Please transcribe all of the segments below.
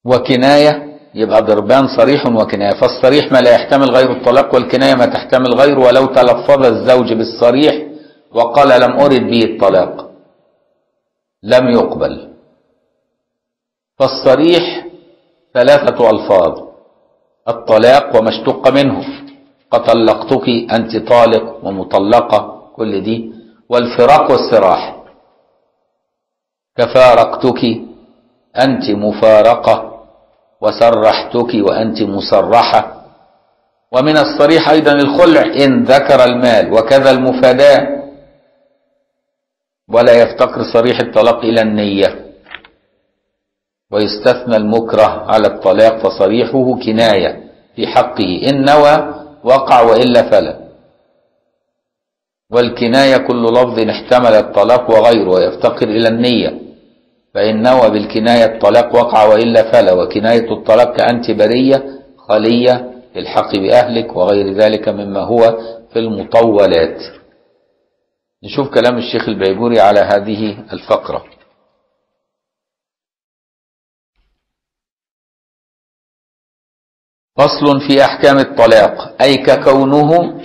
وكناية يبقى ضربان صريح وكناية فالصريح ما لا يحتمل غير الطلاق والكناية ما تحتمل غيره ولو تلفظ الزوج بالصريح وقال لم أرد به الطلاق لم يقبل فالصريح ثلاثة ألفاظ الطلاق وما اشتق منه قطلقتك أنت طالق ومطلقة كل دي والفراق والسراح كفارقتك أنت مفارقة وسرحتك وأنت مسرحة ومن الصريح أيضا الخلع إن ذكر المال وكذا المفاداة ولا يفتقر صريح الطلاق إلى النية ويستثنى المكره على الطلاق فصريحه كناية في حقه إن نوى وقع وإلا فلا والكناية كل لفظ احتمل الطلاق وغيره ويفتقر إلى النية فإن نوى بالكناية الطلاق وقع وإلا فلا وكناية الطلاق كأنت برية خلية الحق بأهلك وغير ذلك مما هو في المطولات نشوف كلام الشيخ البيجوري على هذه الفقرة فصل في أحكام الطلاق أي ككونه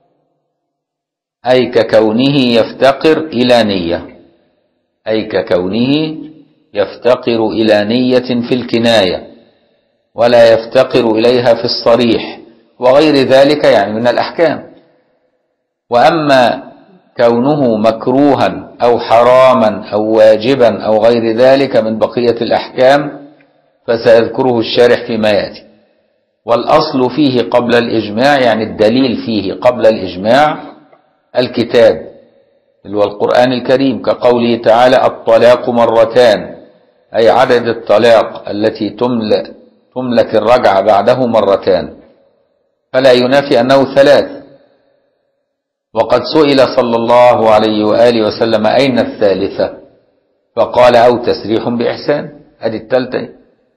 أي ككونه يفتقر إلى نية أي ككونه يفتقر إلى نية في الكناية ولا يفتقر إليها في الصريح وغير ذلك يعني من الأحكام وأما كونه مكروها أو حراما أو واجبا أو غير ذلك من بقية الأحكام فسيذكره الشارح فيما يأتي والأصل فيه قبل الإجماع يعني الدليل فيه قبل الإجماع الكتاب اللي هو القرآن الكريم كقوله تعالى الطلاق مرتان أي عدد الطلاق التي تملك, تملك الرجعة بعده مرتان فلا ينافي أنه ثلاث وقد سئل صلى الله عليه وآله وسلم أين الثالثة فقال أو تسريح بإحسان هذه الثالثة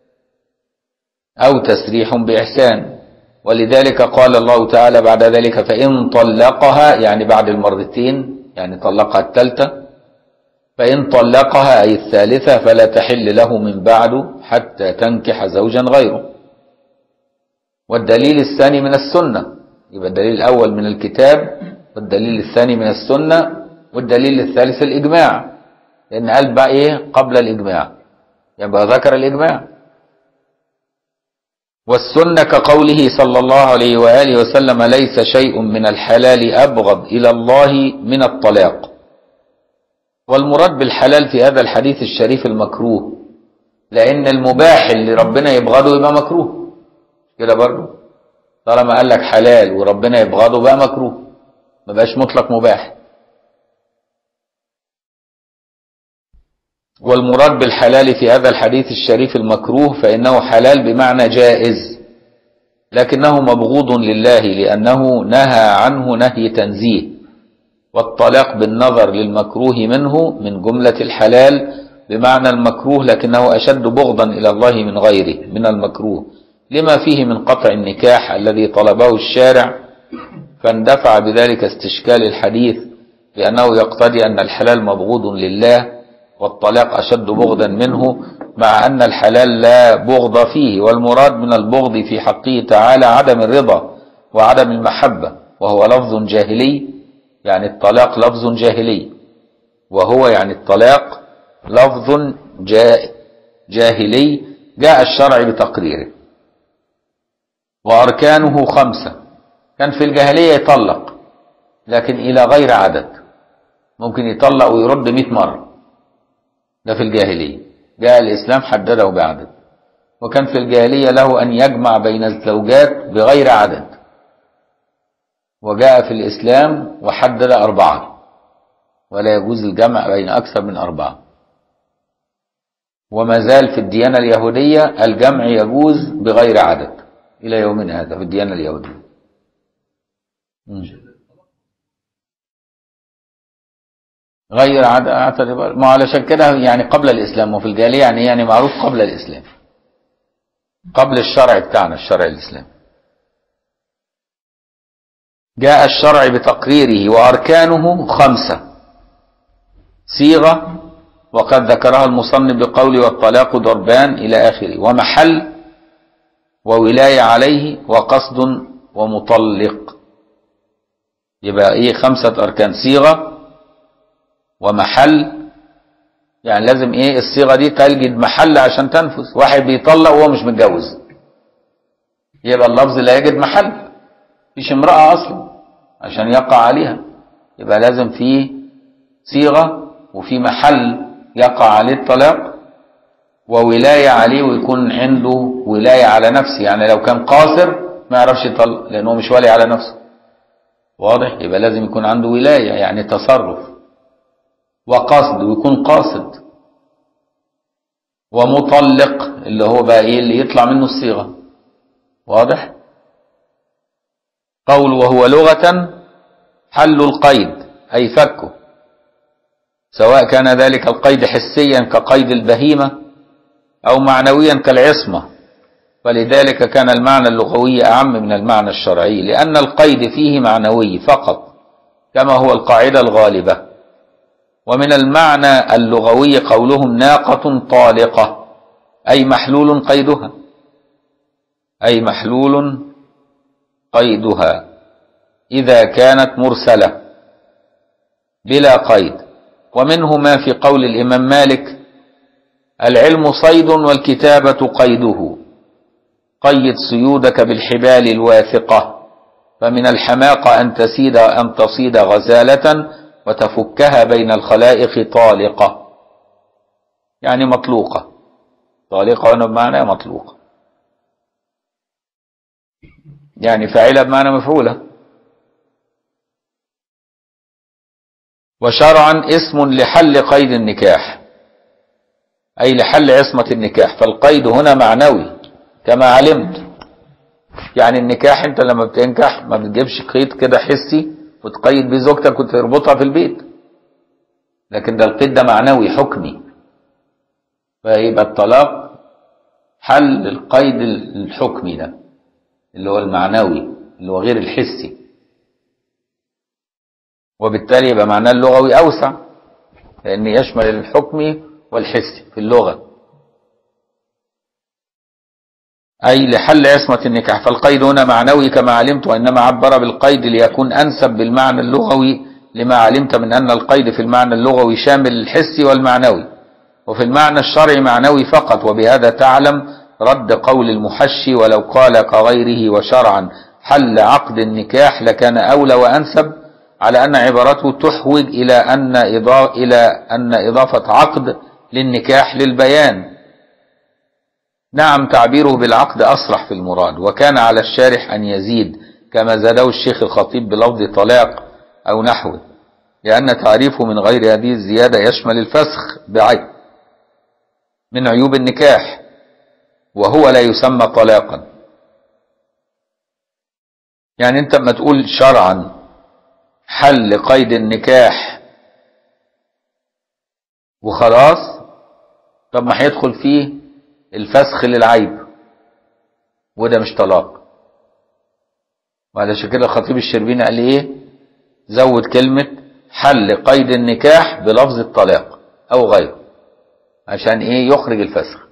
أو تسريح بإحسان ولذلك قال الله تعالى بعد ذلك فإن طلقها يعني بعد المرتين يعني طلقها الثالثة فإن طلقها أي الثالثة فلا تحل له من بعد حتى تنكح زوجا غيره والدليل الثاني من السنة يبقى الدليل الأول من الكتاب والدليل الثاني من السنة والدليل الثالث الإجماع لأن قال بقى إيه قبل الإجماع يبقى ذكر الإجماع والسنة كقوله صلى الله عليه وآله وسلم ليس شيء من الحلال أبغض إلى الله من الطلاق والمراد بالحلال في هذا الحديث الشريف المكروه لأن المباح اللي ربنا يبغضه يبقى مكروه كده برضه طالما قال لك حلال وربنا يبغضه بقى مكروه ما بقاش مطلق مباح والمراد بالحلال في هذا الحديث الشريف المكروه فإنه حلال بمعنى جائز لكنه مبغوض لله لأنه نهى عنه نهي تنزيه والطلاق بالنظر للمكروه منه من جملة الحلال بمعنى المكروه لكنه أشد بغضا إلى الله من غيره من المكروه لما فيه من قطع النكاح الذي طلبه الشارع فاندفع بذلك استشكال الحديث لأنه يقتضي أن الحلال مبغوض لله والطلاق أشد بغضا منه مع أن الحلال لا بغض فيه والمراد من البغض في حقه تعالى عدم الرضا وعدم المحبة وهو لفظ جاهلي يعني الطلاق لفظ جاهلي وهو يعني الطلاق لفظ جاهلي جاء الشرع بتقريره وأركانه خمسة كان في الجاهلية يطلق لكن إلى غير عدد ممكن يطلق ويرد مئة مرة ده في الجاهلية جاء الإسلام حدده بعدد وكان في الجاهلية له أن يجمع بين الزوجات بغير عدد وجاء في الإسلام وحدد أربعة ولا يجوز الجمع بين أكثر من أربعة وما زال في الديانة اليهودية الجمع يجوز بغير عدد إلى يومنا هذا في الديانة اليهودية غير عدد ما علشان كده يعني قبل الإسلام وفي الجاهلية يعني يعني معروف قبل الإسلام قبل الشرع بتاعنا الشرع الإسلامي جاء الشرع بتقريره وأركانه خمسة صيغة وقد ذكرها المصنف بقول والطلاق ضربان إلى آخره ومحل وولاية عليه وقصد ومطلق يبقى ايه خمسة أركان صيغة ومحل يعني لازم ايه الصيغة دي تجد محل عشان تنفذ واحد بيطلق وهو مش متجوز يبقى اللفظ لا يجد محل مفيش امرأة أصلا عشان يقع عليها يبقى لازم في صيغة وفي محل يقع عليه الطلاق وولاية عليه ويكون عنده ولاية على نفسه يعني لو كان قاصر ما يعرفش يطلق لأنه مش والي على نفسه واضح يبقى لازم يكون عنده ولاية يعني تصرف وقصد ويكون قاصد ومطلق اللي هو بقى ايه اللي يطلع منه الصيغة واضح قول وهو لغة حل القيد أي فكه سواء كان ذلك القيد حسيا كقيد البهيمة أو معنويا كالعصمة فلذلك كان المعنى اللغوي أعم من المعنى الشرعي لأن القيد فيه معنوي فقط كما هو القاعدة الغالبة ومن المعنى اللغوي قولهم ناقة طالقة أي محلول قيدها أي محلول قيدها إذا كانت مرسلة بلا قيد ومنه ما في قول الإمام مالك العلم صيد والكتابة قيده قيد صيودك بالحبال الواثقة فمن الحماقة أن تسيد أن تصيد غزالة وتفكها بين الخلائق طالقة يعني مطلوقة طالقة هنا بمعنى مطلوقة يعني فاعلة بمعنى مفعولة وشرعا اسم لحل قيد النكاح أي لحل عصمة النكاح فالقيد هنا معنوي كما علمت يعني النكاح انت لما بتنكح ما بتجيبش قيد كده حسي وتقيد بيه زوجتك وتربطها في البيت لكن ده القيد ده معنوي حكمي فيبقى الطلاق حل القيد الحكمي ده اللي هو المعنوي اللي هو غير الحسي وبالتالي يبقى معناه اللغوي أوسع لأن يشمل الحكمي والحسي في اللغة أي لحل عصمة النكاح فالقيد هنا معنوي كما علمت وإنما عبر بالقيد ليكون أنسب بالمعنى اللغوي لما علمت من أن القيد في المعنى اللغوي شامل الحسي والمعنوي وفي المعنى الشرعي معنوي فقط وبهذا تعلم رد قول المحشي ولو قال كغيره وشرعا حل عقد النكاح لكان أولى وأنسب على أن عبارته تحوج إلى أن إضافة, إلى أن إضافة عقد للنكاح للبيان نعم تعبيره بالعقد أصرح في المراد وكان على الشارح أن يزيد كما زاده الشيخ الخطيب بلفظ طلاق أو نحوه لأن تعريفه من غير هذه الزيادة يشمل الفسخ بعين من عيوب النكاح وهو لا يسمى طلاقا يعني انت ما تقول شرعا حل قيد النكاح وخلاص طب ما هيدخل فيه الفسخ للعيب وده مش طلاق وعلشان كده الخطيب الشربيني قال ايه زود كلمة حل قيد النكاح بلفظ الطلاق او غيره عشان ايه يخرج الفسخ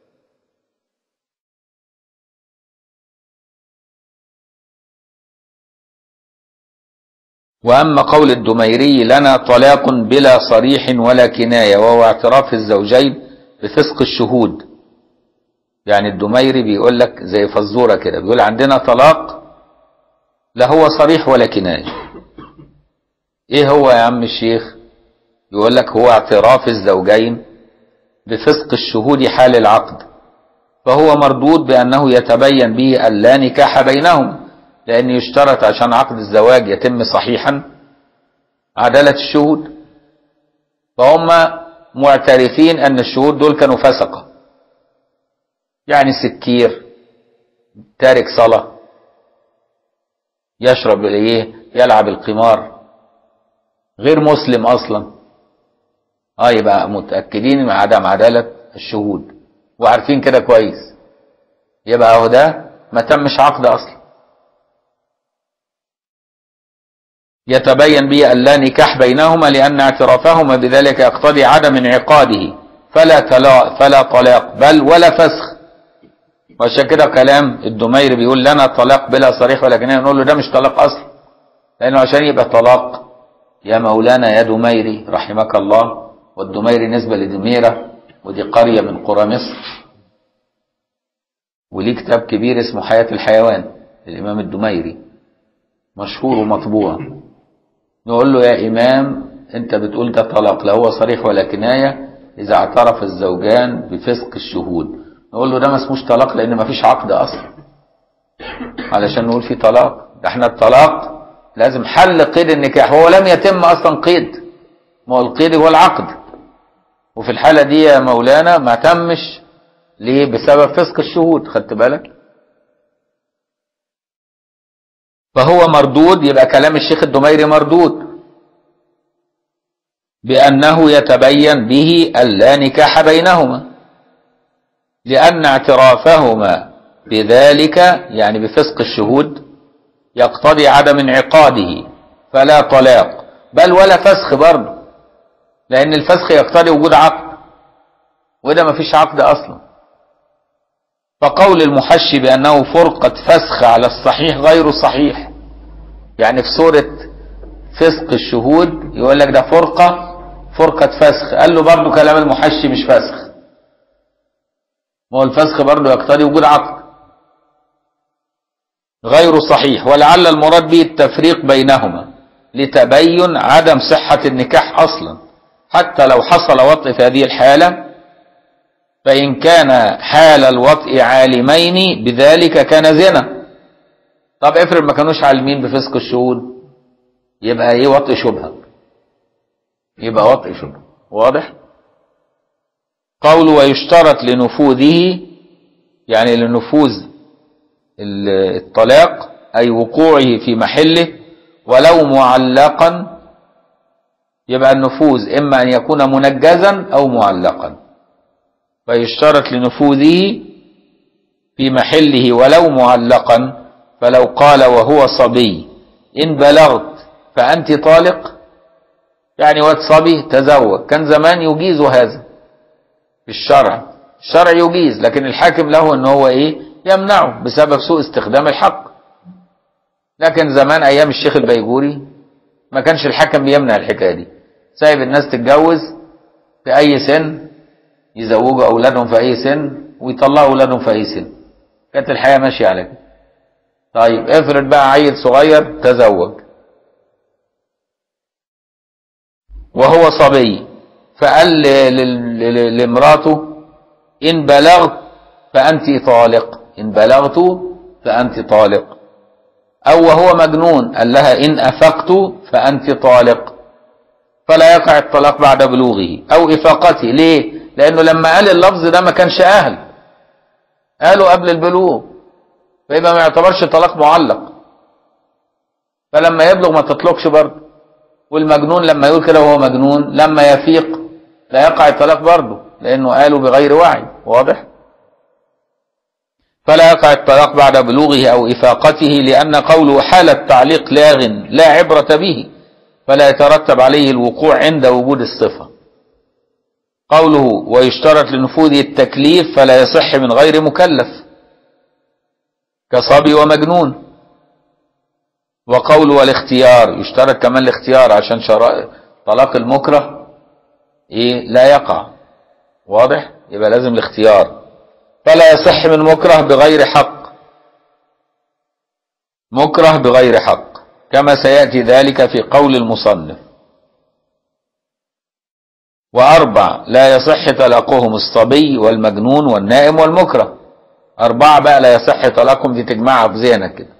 وأما قول الدميري لنا طلاق بلا صريح ولا كناية وهو اعتراف الزوجين بفسق الشهود يعني الدميري بيقول لك زي فزورة كده بيقول عندنا طلاق لا هو صريح ولا كناية ايه هو يا عم الشيخ يقول لك هو اعتراف الزوجين بفسق الشهود حال العقد فهو مردود بأنه يتبين به أن لا نكاح بينهم لأن يشترط عشان عقد الزواج يتم صحيحا عدالة الشهود فهم معترفين أن الشهود دول كانوا فسقة يعني سكير تارك صلاة يشرب الايه يلعب القمار غير مسلم اصلا اه يبقى متاكدين من عدم عداله الشهود وعارفين كده كويس يبقى اهو ده ما تمش عقد اصلا يتبين به أن لا نكاح بينهما لأن اعترافهما بذلك يقتضي عدم انعقاده فلا طلاق فلا طلاق بل ولا فسخ وعشان كده كلام الدميري بيقول لنا طلاق بلا صريح ولكن نقول له ده مش طلاق أصلا لأنه عشان يبقى طلاق يا مولانا يا دميري رحمك الله والدميري نسبة لدميرة ودي قرية من قرى مصر وليه كتاب كبير اسمه حياة الحيوان الإمام الدميري مشهور ومطبوع نقول له يا إمام أنت بتقول ده طلاق لا هو صريح ولا كناية إذا اعترف الزوجان بفسق الشهود نقول له ده ما اسموش طلاق لأن ما فيش عقد أصلا علشان نقول في طلاق ده احنا الطلاق لازم حل قيد النكاح هو لم يتم أصلا قيد ما هو القيد هو العقد وفي الحالة دي يا مولانا ما تمش ليه بسبب فسق الشهود خدت بالك فهو مردود يبقى كلام الشيخ الدميري مردود بأنه يتبين به ألا نكاح بينهما لأن اعترافهما بذلك يعني بفسق الشهود يقتضي عدم انعقاده فلا طلاق بل ولا فسخ برضه لأن الفسخ يقتضي وجود عقد وده ما فيش عقد أصلا فقول المحشي بأنه فرقة فسخ على الصحيح غير صحيح يعني في سورة فسق الشهود يقول لك ده فرقة فرقة فسخ قال له برضه كلام المحشي مش فسخ ما هو الفسخ برضه يقتضي وجود عقد غير صحيح ولعل المراد به التفريق بينهما لتبين عدم صحة النكاح أصلا حتى لو حصل وطء في هذه الحالة فإن كان حال الوطء عالمين بذلك كان زنا طب افرض ما كانوش عالمين بفسق الشهود يبقى ايه وطء شبهة يبقى وطء شبهة واضح قول ويشترط لنفوذه يعني لنفوذ الطلاق أي وقوعه في محله ولو معلقا يبقى النفوذ إما أن يكون منجزا أو معلقا فيشترط لنفوذه في محله ولو معلقا فلو قال وهو صبي إن بلغت فأنت طالق يعني واد صبي تزوج كان زمان يجيز هذا في الشرع الشرع يجيز لكن الحاكم له ان هو ايه يمنعه بسبب سوء استخدام الحق لكن زمان ايام الشيخ البيجوري ما كانش الحاكم بيمنع الحكايه دي سايب الناس تتجوز في اي سن يزوجوا اولادهم في اي سن ويطلعوا اولادهم في اي سن كانت الحياه ماشيه على كده طيب افرض بقى عيل صغير تزوج وهو صبي فقال لامراته إن بلغت فأنت طالق إن بلغت فأنت طالق أو وهو مجنون قال لها إن أفقت فأنت طالق فلا يقع الطلاق بعد بلوغه أو إفاقته ليه؟ لأنه لما قال اللفظ ده ما كانش أهل قالوا قبل البلوغ فيبقى ما يعتبرش طلاق معلق فلما يبلغ ما تطلقش برضه والمجنون لما يقول كده وهو مجنون لما يفيق لا يقع الطلاق برضه لأنه قالوا بغير وعي واضح فلا يقع الطلاق بعد بلوغه أو إفاقته لأن قوله حال التعليق لاغ لا عبرة به فلا يترتب عليه الوقوع عند وجود الصفة قوله ويشترط لنفوذ التكليف فلا يصح من غير مكلف كصبي ومجنون وقوله والاختيار يشترط كمان الاختيار عشان شرائط طلاق المكره ايه لا يقع واضح يبقى لازم الاختيار فلا يصح من مكره بغير حق مكره بغير حق كما سيأتي ذلك في قول المصنف وأربع لا يصح طلاقهم الصبي والمجنون والنائم والمكره أربعة بقى لا يصح طلاقهم دي تجمعها في ذهنك كده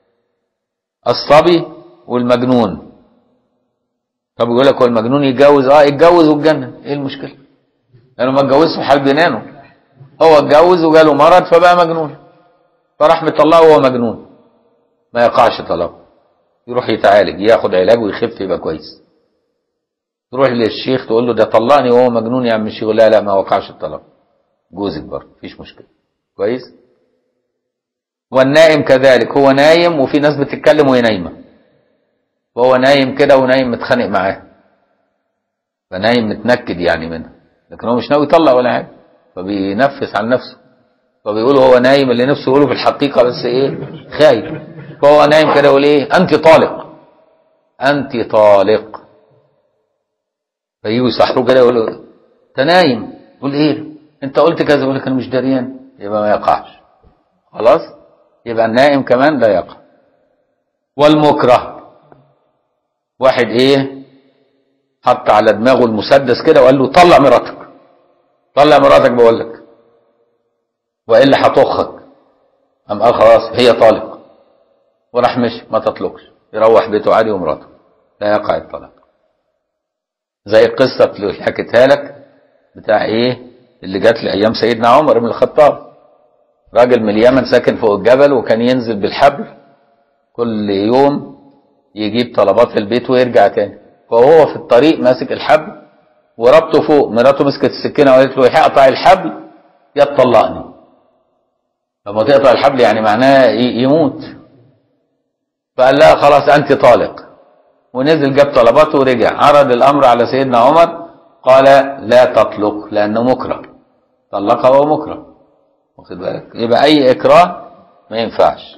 الصبي والمجنون طب يقول لك هو المجنون يتجوز اه يتجوز واتجنن ايه المشكله لانه ما اتجوزش في حال جنانه هو اتجوز وجاله مرض فبقى مجنون فراح مطلقه وهو مجنون ما يقعش طلاق يروح يتعالج ياخد علاج ويخف يبقى كويس تروح للشيخ تقول له ده طلقني وهو مجنون يا عم الشيخ لا لا ما وقعش الطلاق جوزك برضه مفيش مشكله كويس والنائم كذلك هو نايم وفي ناس بتتكلم وهي نايمه وهو نايم كده ونايم متخانق معاه فنايم متنكد يعني منها لكن هو مش ناوي يطلق ولا حاجه فبينفس عن نفسه فبيقول هو نايم اللي نفسه يقوله في الحقيقه بس ايه خايف فهو نايم كده يقول ايه انت طالق انت طالق فيجوا يصحوه كده يقولوا انت نايم يقول ايه انت قلت كذا يقول لك انا مش دريان يبقى ما يقعش خلاص يبقى النائم كمان لا يقع والمكره واحد ايه حط على دماغه المسدس كده وقال له طلع مراتك طلع مراتك بقول لك والا هطخك قام قال خلاص هي طالق وراح مشي ما تطلقش يروح بيته عادي ومراته لا يقع الطلاق زي القصه اللي حكيتها لك بتاع ايه اللي جات لي ايام سيدنا عمر بن الخطاب راجل من اليمن ساكن فوق الجبل وكان ينزل بالحبل كل يوم يجيب طلبات في البيت ويرجع تاني فهو في الطريق ماسك الحبل وربطه فوق مراته مسكت السكينه وقالت له هقطع الحبل يا تطلقني لما تقطع الحبل يعني معناه يموت فقال لها خلاص انت طالق ونزل جاب طلباته ورجع عرض الامر على سيدنا عمر قال لا تطلق لانه مكره طلقها وهو مكره واخد بالك يبقى اي اكراه ما ينفعش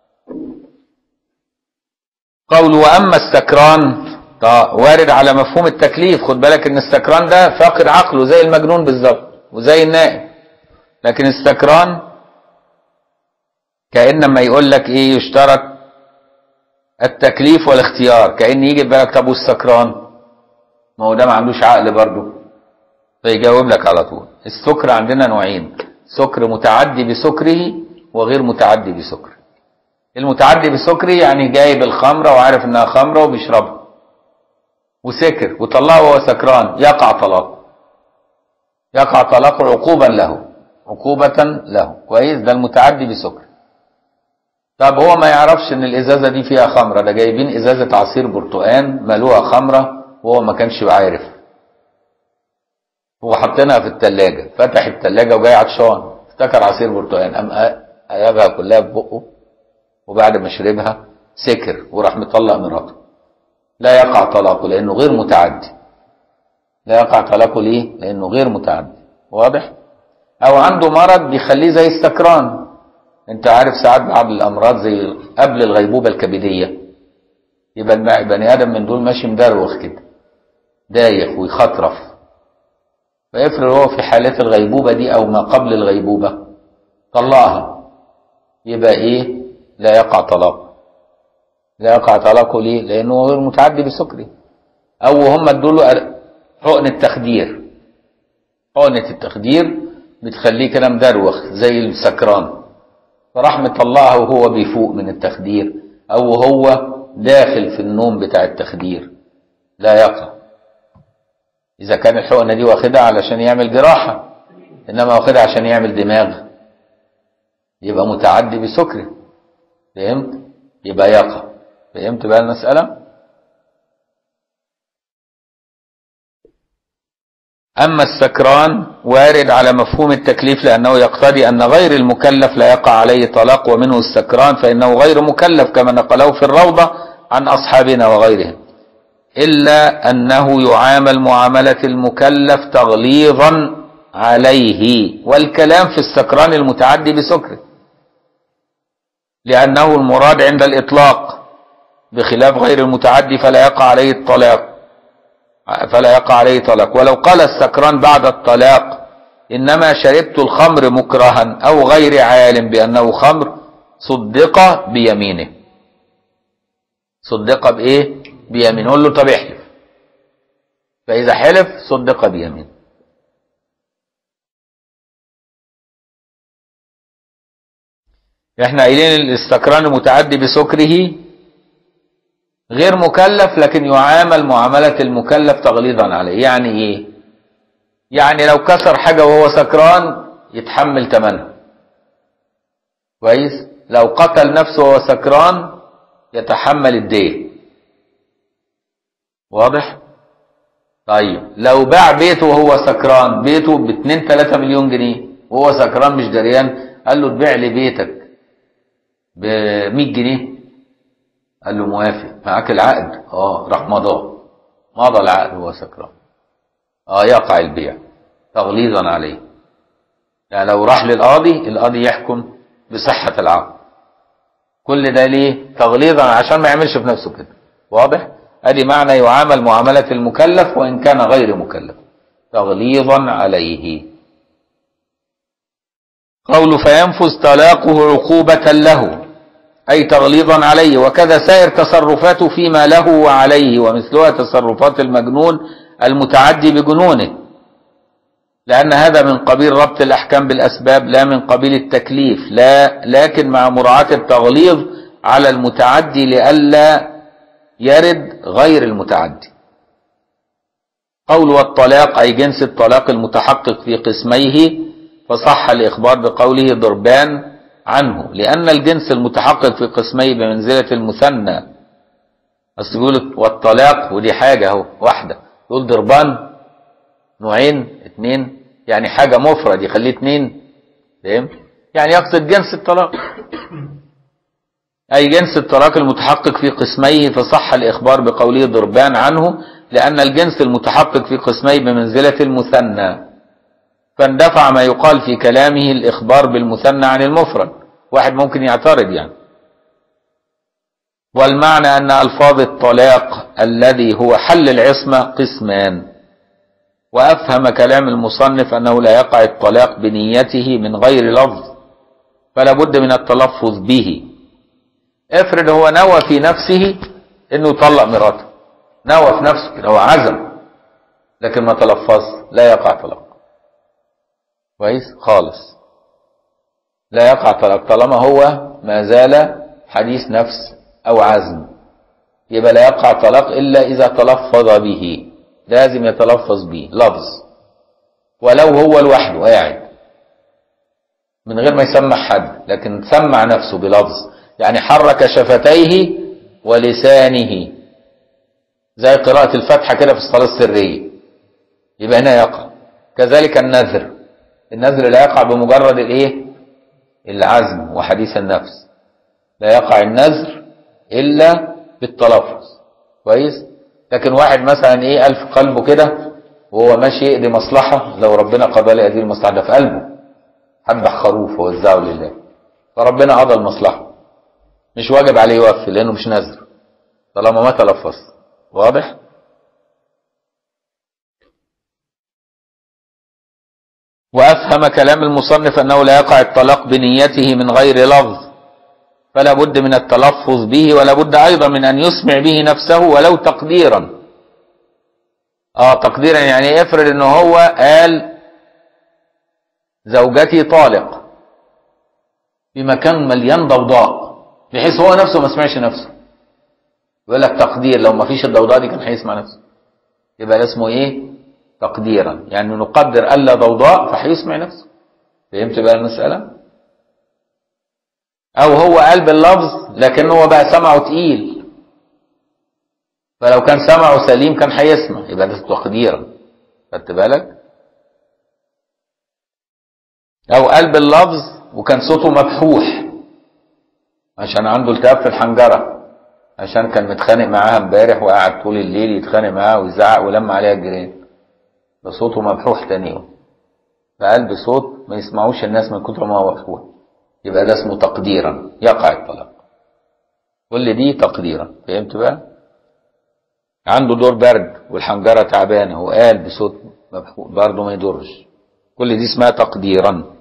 قول واما السكران وارد على مفهوم التكليف خد بالك ان السكران ده فاقد عقله زي المجنون بالظبط وزي النائم لكن السكران كأن ما يقول لك ايه يشترط التكليف والاختيار كأن يجي بالك طب والسكران ما هو ده ما عندوش عقل برضه فيجاوب لك على طول السكر عندنا نوعين سكر متعدي بسكره وغير متعدي بسكره المتعدي بسكره يعني جايب الخمره وعارف انها خمره وبيشربها وسكر وطلعه وهو سكران يقع طلاقه يقع طلاقه عقوبا له عقوبة له كويس ده المتعدي بسكر طب هو ما يعرفش ان الازازة دي فيها خمرة ده جايبين ازازة عصير برتقان ملوها خمرة وهو ما كانش عارف هو حاطينها في التلاجة فتح التلاجة وجاي عطشان افتكر عصير برتقان قام قلبها كلها في بقه وبعد ما شربها سكر وراح مطلق مراته لا يقع طلاقه لانه غير متعدي لا يقع طلاقه ليه لانه غير متعدي واضح او عنده مرض بيخليه زي السكران انت عارف ساعات بعض الامراض زي قبل الغيبوبه الكبديه يبقى البني ادم من دول ماشي مدروخ كده دايخ ويخطرف فيفرض هو في حالات الغيبوبه دي او ما قبل الغيبوبه طلقها يبقى ايه لا يقع طلاق لا يقع طلاقه ليه لانه غير متعدي بسكره او هم ادوا له حقن التخدير حقنه التخدير بتخليه كده مدروخ زي السكران فراح مطلعها وهو بيفوق من التخدير او هو داخل في النوم بتاع التخدير لا يقع اذا كان الحقنه دي واخدها علشان يعمل جراحه انما واخدها عشان يعمل دماغ يبقى متعدي بسكره فهمت يبقى يقع فهمت بقى المساله أما السكران وارد على مفهوم التكليف لأنه يقتضي أن غير المكلف لا يقع عليه طلاق ومنه السكران فإنه غير مكلف كما نقله في الروضة عن أصحابنا وغيرهم إلا أنه يعامل معاملة المكلف تغليظا عليه والكلام في السكران المتعدي بسكره لأنه المراد عند الإطلاق بخلاف غير المتعدي فلا يقع عليه الطلاق فلا يقع عليه طلاق ولو قال السكران بعد الطلاق إنما شربت الخمر مكرها أو غير عالم بأنه خمر صدق بيمينه صدق بإيه بيمينه قول له طب احلف فإذا حلف صدق بيمينه احنا قايلين الاستكران المتعدي بسكره غير مكلف لكن يعامل معاملة المكلف تغليظا عليه يعني ايه يعني لو كسر حاجة وهو سكران يتحمل ثمنها كويس لو قتل نفسه وهو سكران يتحمل الدين واضح طيب لو باع بيته وهو سكران بيته ب 2 3 مليون جنيه وهو سكران مش دريان قال له تبيع لي بيتك ب 100 جنيه قال له موافق معاك العقد اه راح مضاه مضى العقد وهو سكران اه يقع البيع تغليظا عليه يعني لو راح للقاضي القاضي يحكم بصحة العقد كل ده ليه تغليظا عشان ما يعملش في نفسه كده واضح ادي معنى يعامل معاملة المكلف وان كان غير مكلف تغليظا عليه قول فينفذ طلاقه عقوبة له أي تغليظا عليه وكذا سائر تصرفاته فيما له وعليه ومثلها تصرفات المجنون المتعدي بجنونه لأن هذا من قبيل ربط الأحكام بالأسباب لا من قبيل التكليف لا لكن مع مراعاة التغليظ على المتعدي لئلا يرد غير المتعدي قول والطلاق أي جنس الطلاق المتحقق في قسميه فصح الإخبار بقوله ضربان عنه لأن الجنس المتحقق في قسميه بمنزلة المثنى أصل بيقول والطلاق ودي حاجة اهو واحدة يقول ضربان نوعين اتنين يعني حاجة مفرد يخليه اتنين فاهم يعني يقصد جنس الطلاق أي جنس الطلاق المتحقق في قسميه فصح الإخبار بقوله ضربان عنه لأن الجنس المتحقق في قسميه بمنزلة المثنى فاندفع ما يقال في كلامه الإخبار بالمثنى عن المفرد واحد ممكن يعترض يعني والمعنى أن ألفاظ الطلاق الذي هو حل العصمة قسمان وأفهم كلام المصنف أنه لا يقع الطلاق بنيته من غير لفظ فلا بد من التلفظ به افرض هو نوى في نفسه انه يطلق مراته نوى في نفسه كده هو عزم لكن ما تلفظ لا يقع طلاق كويس خالص لا يقع طلاق طالما هو ما زال حديث نفس او عزم يبقى لا يقع طلاق الا اذا تلفظ به لازم يتلفظ به لفظ ولو هو لوحده قاعد من غير ما يسمع حد لكن سمع نفسه بلفظ يعني حرك شفتيه ولسانه زي قراءة الفاتحة كده في الصلاة السرية يبقى هنا يقع كذلك النذر النذر لا يقع بمجرد الايه العزم وحديث النفس لا يقع النذر الا بالتلفظ كويس لكن واحد مثلا ايه الف قلبه كده وهو ماشي يقضي مصلحة لو ربنا قضى لي هذه المصلحة ده في قلبه حبح خروف ووزعه لله فربنا قضى المصلحة مش واجب عليه يوفي لانه مش نذر طالما ما تلفظ واضح وافهم كلام المصنف انه لا يقع الطلاق بنيته من غير لفظ فلا بد من التلفظ به ولا بد ايضا من ان يسمع به نفسه ولو تقديرا اه تقديرا يعني افرض ان هو قال زوجتي طالق في مكان مليان ضوضاء بحيث هو نفسه ما سمعش نفسه يقول لك تقدير لو ما فيش الضوضاء دي كان هيسمع نفسه يبقى ده اسمه ايه تقديرا يعني نقدر الا ضوضاء فهيسمع نفسه فهمت بقى المساله او هو قال باللفظ لكن هو بقى سمعه تقيل فلو كان سمعه سليم كان هيسمع يبقى ده تقديرا خدت بالك او قال باللفظ وكان صوته مبحوح عشان عنده التهاب في الحنجره عشان كان متخانق معاها امبارح وقعد طول الليل يتخانق معاها ويزعق ولم عليها الجيران ده صوته مبحوح تاني يوم فقال بصوت ما يسمعوش الناس من كتر ما هو مبحوح يبقى ده اسمه تقديرا يقع الطلاق كل دي تقديرا فهمت بقى عنده دور برد والحنجره تعبانه وقال بصوت مبحوح برضه ما يضرش كل دي اسمها تقديرا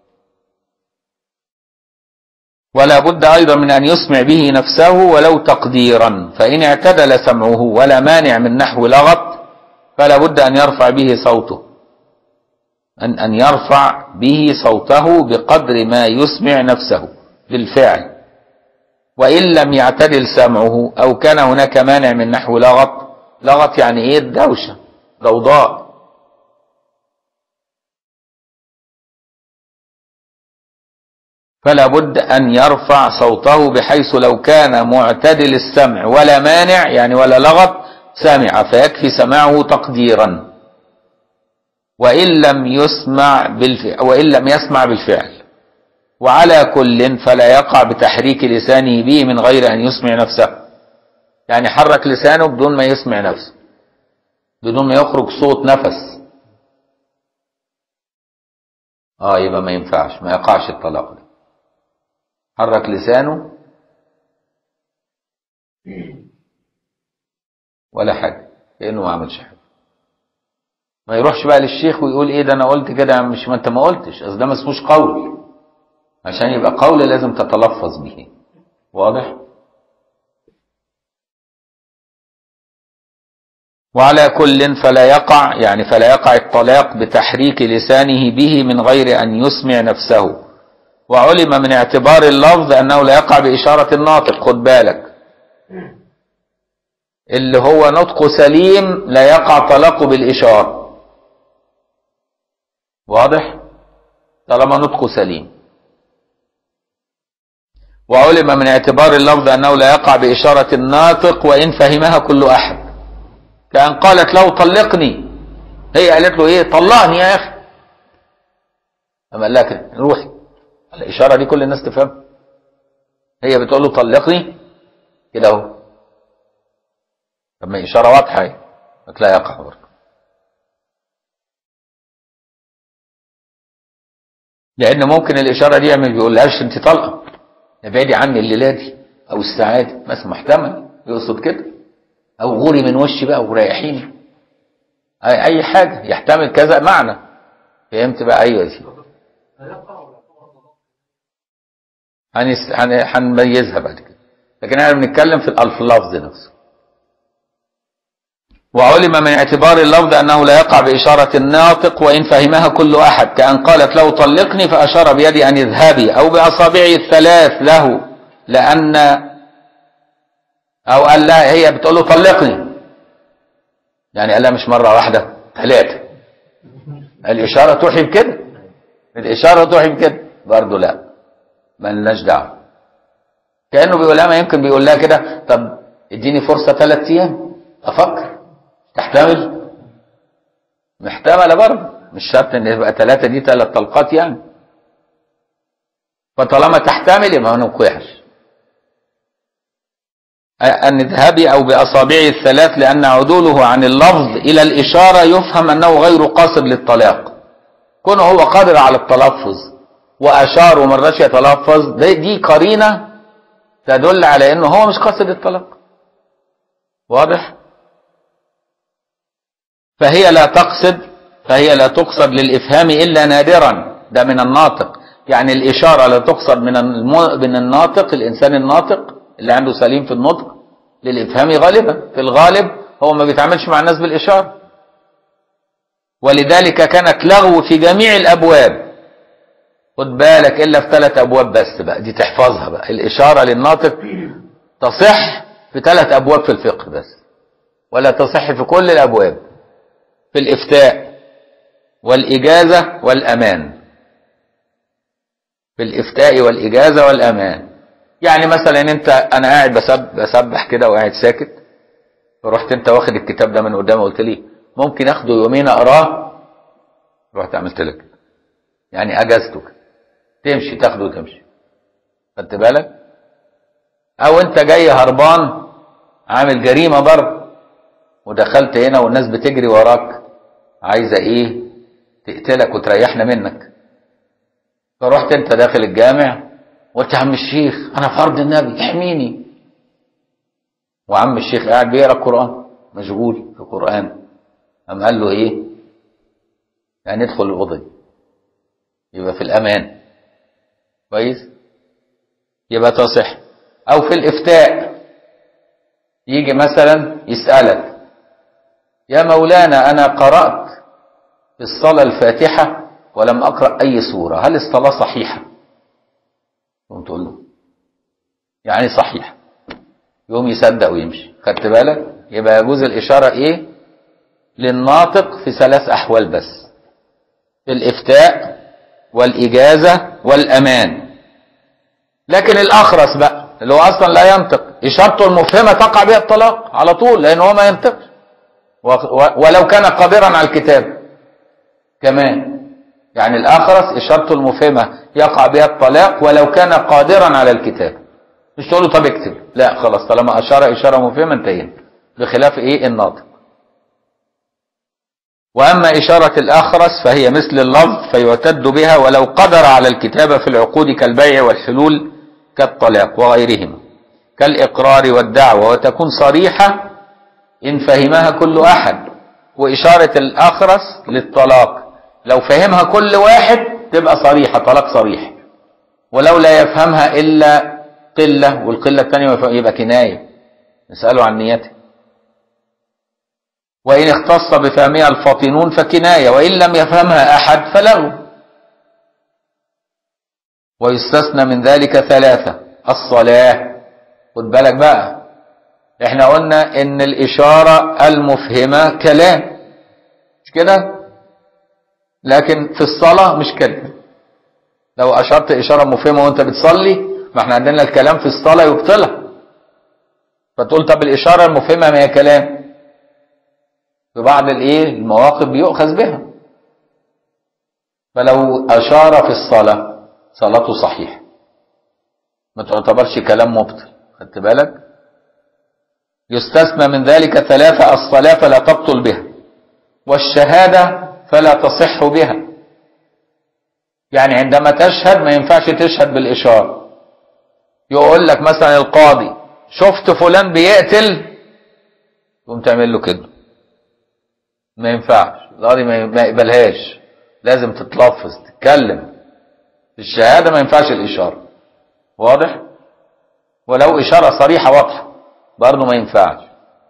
ولا بد أيضا من أن يسمع به نفسه ولو تقديرا فإن اعتدل سمعه ولا مانع من نحو لغط فلا بد أن يرفع به صوته أن, أن يرفع به صوته بقدر ما يسمع نفسه بالفعل وإن لم يعتدل سمعه أو كان هناك مانع من نحو لغط لغط يعني إيه الدوشة ضوضاء فلا بد أن يرفع صوته بحيث لو كان معتدل السمع ولا مانع يعني ولا لغط سامع فيكفي سماعه تقديرا وإن لم يسمع بالفعل وإن لم يسمع بالفعل وعلى كل فلا يقع بتحريك لسانه به من غير أن يسمع نفسه يعني حرك لسانه بدون ما يسمع نفسه بدون ما يخرج صوت نفس اه يبقى ما ينفعش ما يقعش الطلاق ده حرك لسانه ولا حاجة كأنه ما عملش حاجة ما يروحش بقى للشيخ ويقول ايه ده انا قلت كده مش ما انت ما قلتش اصل ده ما اسموش قول عشان يبقى قول لازم تتلفظ به واضح وعلى كل فلا يقع يعني فلا يقع الطلاق بتحريك لسانه به من غير أن يسمع نفسه وعلم من اعتبار اللفظ أنه لا يقع بإشارة الناطق خد بالك اللي هو نطق سليم لا يقع طلاقه بالإشارة واضح طالما نطق سليم وعلم من اعتبار اللفظ أنه لا يقع بإشارة الناطق وإن فهمها كل أحد كأن قالت له طلقني هي قالت له ايه طلقني يا اخي اما قال لها كده روحي الاشاره دي كل الناس تفهم هي بتقول له طلقني كده اهو طب ما اشاره واضحه اهي لا يقع برضه لان ممكن الاشاره دي ما بيقولهاش انت طلقه ابعدي عني الليله دي او الساعه دي بس محتمل يقصد كده او غوري من وشي بقى وريحيني اي اي حاجه يحتمل كذا معنى فهمت بقى ايوه دي هنس- هن- هنميزها بعد كده لكن احنا بنتكلم في الألف اللفظ نفسه وعلم من اعتبار اللفظ أنه لا يقع بإشارة الناطق وإن فهمها كل أحد كأن قالت له طلقني فأشار بيدي أن اذهبي أو بأصابعه الثلاث له لأن أو قال لها هي بتقول له طلقني يعني قال لها مش مرة واحدة ثلاثة الإشارة توحي بكده الإشارة توحي بكده برضه لا مالناش دعوة كأنه بيقول لها ما يمكن بيقول لها كده طب اديني فرصة ثلاث أيام أفكر تحتمل محتملة برضه مش شرط ان يبقى ثلاثة دي ثلاث طلقات يعني فطالما تحتمل يبقى ما نوقعش أن اذهبي أو بأصابعه الثلاث لأن عدوله عن اللفظ إلى الإشارة يفهم أنه غير قاصد للطلاق كونه هو قادر على التلفظ وأشار وما رضاش يتلفظ دي, دي قرينة تدل على أنه هو مش قاصد الطلاق واضح؟ فهي لا تقصد فهي لا تقصد للإفهام إلا نادرا ده من الناطق يعني الإشارة لا تقصد من الم- من الناطق الإنسان الناطق اللي عنده سليم في النطق للإفهام غالبا في الغالب هو ما بيتعاملش مع الناس بالإشارة ولذلك كانت لغو في جميع الأبواب خد بالك إلا في ثلاث أبواب بس بقى دي تحفظها بقى الإشارة للناطق تصح في ثلاث أبواب في الفقه بس ولا تصح في كل الأبواب في الإفتاء والإجازة والأمان في الإفتاء والإجازة والأمان يعني مثلا أنت أنا قاعد بسب بسبح كده وقاعد ساكت فرحت أنت واخد الكتاب ده من قدامي قلت لي ممكن أخده يومين أقراه رحت عملت لك كده. يعني أجازتك تمشي تاخده وتمشي خدت بالك أو أنت جاي هربان عامل جريمة ضرب ودخلت هنا والناس بتجري وراك عايزة ايه تقتلك وتريحنا منك فرحت انت داخل الجامع وقلت يا عم الشيخ انا فرد النبي احميني وعم الشيخ قاعد بيقرا القران مشغول في القران قام قال له ايه يعني ادخل الاوضه دي يبقى في الامان كويس يبقى تصح او في الافتاء يجي مثلا يسالك يا مولانا أنا قرأت في الصلاة الفاتحة ولم أقرأ أي سورة هل الصلاة صحيحة يقوم تقول له يعني صحيح يقوم يصدق ويمشي خدت بالك يبقى يجوز الإشارة إيه للناطق في ثلاث أحوال بس في الإفتاء والإجازة والأمان لكن الأخرس بقى اللي هو أصلا لا ينطق إشارته المفهمة تقع بها الطلاق على طول لأن هو ما ينطقش و- و- ولو كان قادرا على الكتاب كمان يعني الأخرس إشارته المفهمة يقع بها الطلاق ولو كان قادرا على الكتاب مش تقول له طب اكتب لا خلاص طالما اشار اشاره مفهمه انتهينا بخلاف ايه الناطق واما اشاره الاخرس فهي مثل اللفظ فيعتد بها ولو قدر على الكتابه في العقود كالبيع والحلول كالطلاق وغيرهما كالاقرار والدعوه وتكون صريحه ان فهمها كل احد واشاره الاخرس للطلاق لو فهمها كل واحد تبقى صريحه طلاق صريح ولو لا يفهمها الا قله والقله الثانيه يبقى كنايه نساله عن نيته وإن اختص بفهمها الفاطنون فكناية وإن لم يفهمها أحد فلغو ويستثنى من ذلك ثلاثة الصلاة خد بالك بقى احنا قلنا ان الإشارة المفهمة كلام مش كده لكن في الصلاة مش كده لو أشرت إشارة مفهمة وأنت بتصلي ما احنا عندنا الكلام في الصلاة يبطلها فتقول طب الإشارة المفهمة ما هي كلام في بعض الايه المواقف بيؤخذ بها فلو اشار في الصلاه صلاته صحيحه ما تعتبرش كلام مبطل خدت بالك يستثنى من ذلك ثلاثه الصلاه فلا تبطل بها والشهاده فلا تصح بها يعني عندما تشهد ما ينفعش تشهد بالاشاره يقول لك مثلا القاضي شفت فلان بيقتل تقوم تعمل له كده ما ينفعش القاضي ما يقبلهاش لازم تتلفظ تتكلم في الشهادة ما ينفعش الإشارة واضح ولو إشارة صريحة واضحة برضه ما ينفعش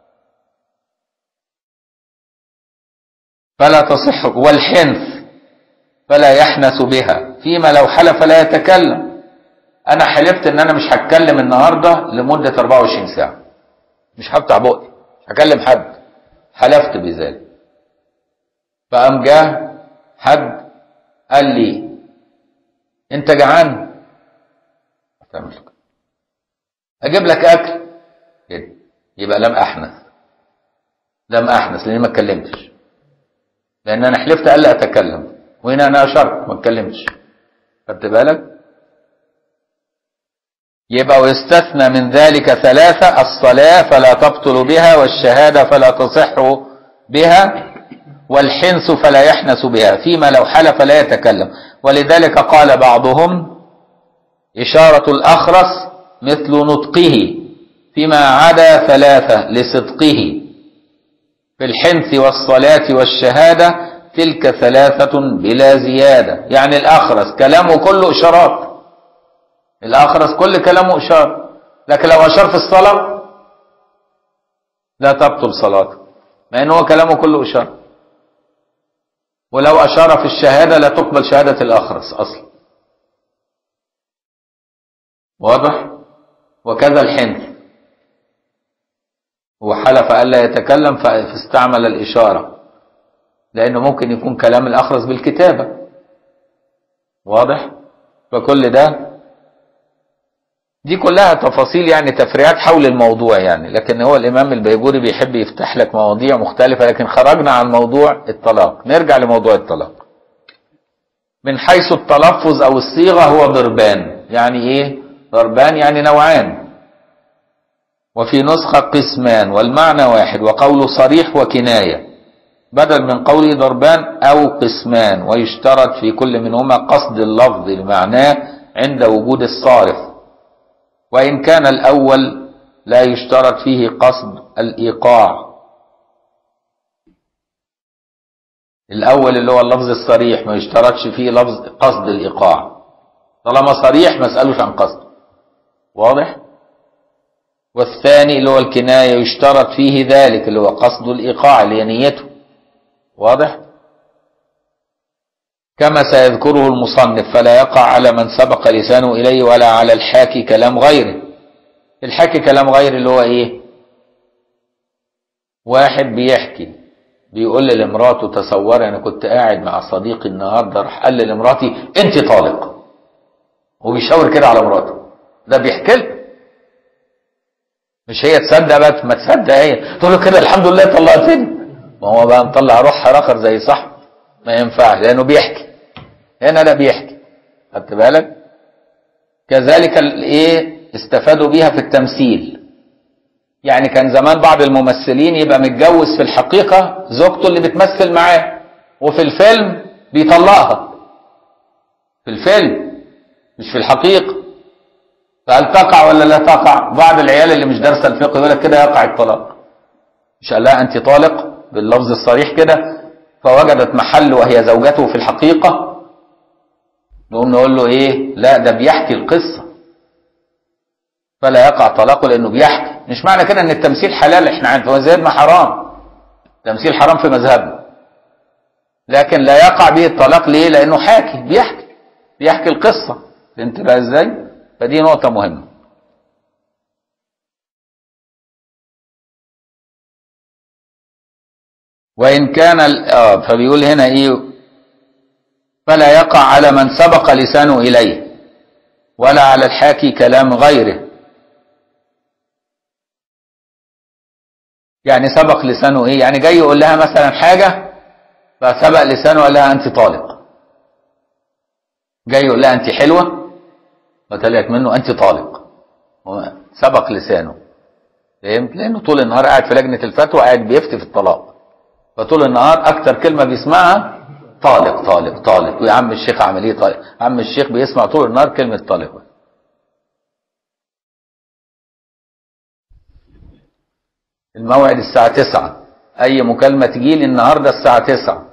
فلا تصح والحنث فلا يحنث بها فيما لو حلف لا يتكلم أنا حلفت إن أنا مش هتكلم النهاردة لمدة 24 ساعة مش هفتح بقي مش هكلم حد حلفت بذلك فقام جه حد قال لي انت جعان تعمل اجيب لك اكل كده يبقى لم احنث لم احنث لاني ما اتكلمتش لان انا حلفت الا اتكلم وهنا انا اشرت ما اتكلمتش خدت بالك يبقى ويستثنى من ذلك ثلاثة الصلاة فلا تبطل بها والشهادة فلا تصح بها والحنث فلا يحنث بها فيما لو حلف لا يتكلم ولذلك قال بعضهم إشارة الأخرس مثل نطقه فيما عدا ثلاثة لصدقه في الحنث والصلاة والشهادة تلك ثلاثة بلا زيادة يعني الأخرس كلامه كله إشارات الأخرس كل كلامه إشارة لكن لو أشار في الصلاة لا تبطل صلاته مع أنه كلامه كله إشارة ولو أشار في الشهادة لا تقبل شهادة الأخرس أصلا واضح وكذا الحنث هو حلف ألا يتكلم فاستعمل الإشارة لأنه ممكن يكون كلام الأخرس بالكتابة واضح فكل ده دي كلها تفاصيل يعني تفريعات حول الموضوع يعني لكن هو الإمام البيجوري بيحب يفتح لك مواضيع مختلفة لكن خرجنا عن موضوع الطلاق نرجع لموضوع الطلاق من حيث التلفظ أو الصيغة هو ضربان يعني إيه ضربان يعني نوعان وفي نسخة قسمان والمعنى واحد وقول صريح وكناية بدل من قوله ضربان أو قسمان ويشترط في كل منهما قصد اللفظ لمعناه عند وجود الصارف وإن كان الأول لا يشترط فيه قصد الإيقاع الأول اللي هو اللفظ الصريح ما يشترطش فيه لفظ قصد الإيقاع طالما صريح ما اسألوش عن قصد واضح والثاني اللي هو الكناية يشترط فيه ذلك اللي هو قصد الإيقاع اللي هي نيته واضح كما سيذكره المصنف فلا يقع على من سبق لسانه إليه ولا على الحاكي كلام غيره الحاكي كلام غير اللي هو إيه واحد بيحكي بيقول لمراته تصوري أنا كنت قاعد مع صديقي النهاردة راح قال لمراتي أنت طالق وبيشاور كده على مراته ده بيحكي لها مش هي تصدق بقى ما تصدق هي تقول له كده الحمد لله طلقتني ما هو بقى مطلع روح رخر زي صاحبه ما ينفعش لانه بيحكي هنا لا بيحكي خدت بالك كذلك الايه استفادوا بيها في التمثيل يعني كان زمان بعض الممثلين يبقى متجوز في الحقيقة زوجته اللي بتمثل معاه وفي الفيلم بيطلقها في الفيلم مش في الحقيقة فهل تقع ولا لا تقع بعض العيال اللي مش دارسه الفقه يقول لك كده يقع الطلاق مش قال لها انت طالق باللفظ الصريح كده فوجدت محل وهي زوجته في الحقيقة نقوم نقول له ايه لا ده بيحكي القصة فلا يقع طلاقه لانه بيحكي مش معنى كده ان التمثيل حلال احنا عارفين زي ما حرام التمثيل حرام في مذهبنا لكن لا يقع به الطلاق ليه لانه حاكي بيحكي بيحكي القصة فهمت بقى ازاي فدي نقطة مهمة وإن كان آه فبيقول هنا إيه فلا يقع على من سبق لسانه إليه ولا على الحاكي كلام غيره يعني سبق لسانه إيه يعني جاي يقول لها مثلا حاجة فسبق لسانه قال لها أنت طالق جاي يقول لها أنت حلوة وطلعت منه أنت طالق سبق لسانه فهمت لأنه طول النهار قاعد في لجنة الفتوى قاعد بيفتي في الطلاق فطول النهار اكتر كلمه بيسمعها طالق طالق طالق ويا عم الشيخ عمل ايه طالق عم الشيخ بيسمع طول النهار كلمه طالق الموعد الساعة تسعة أي مكالمة تجيلي النهاردة الساعة تسعة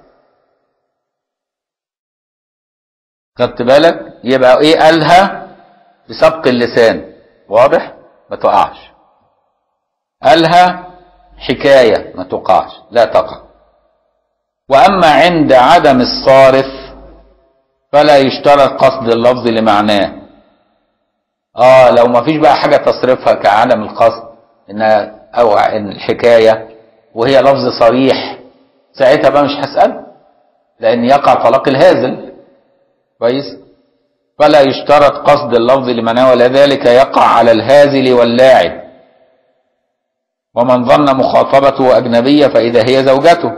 خدت بالك يبقى إيه قالها بسبق اللسان واضح ما تقعش قالها حكاية ما تقعش لا تقع وأما عند عدم الصارف فلا يشترط قصد اللفظ لمعناه اه لو ما فيش بقى حاجة تصرفها كعدم القصد انها او ان الحكاية وهي لفظ صريح ساعتها بقى مش هسأل لان يقع طلاق الهازل كويس فلا يشترط قصد اللفظ لمعناه ولذلك يقع على الهازل واللاعب ومن ظن مخاطبته أجنبية فإذا هي زوجته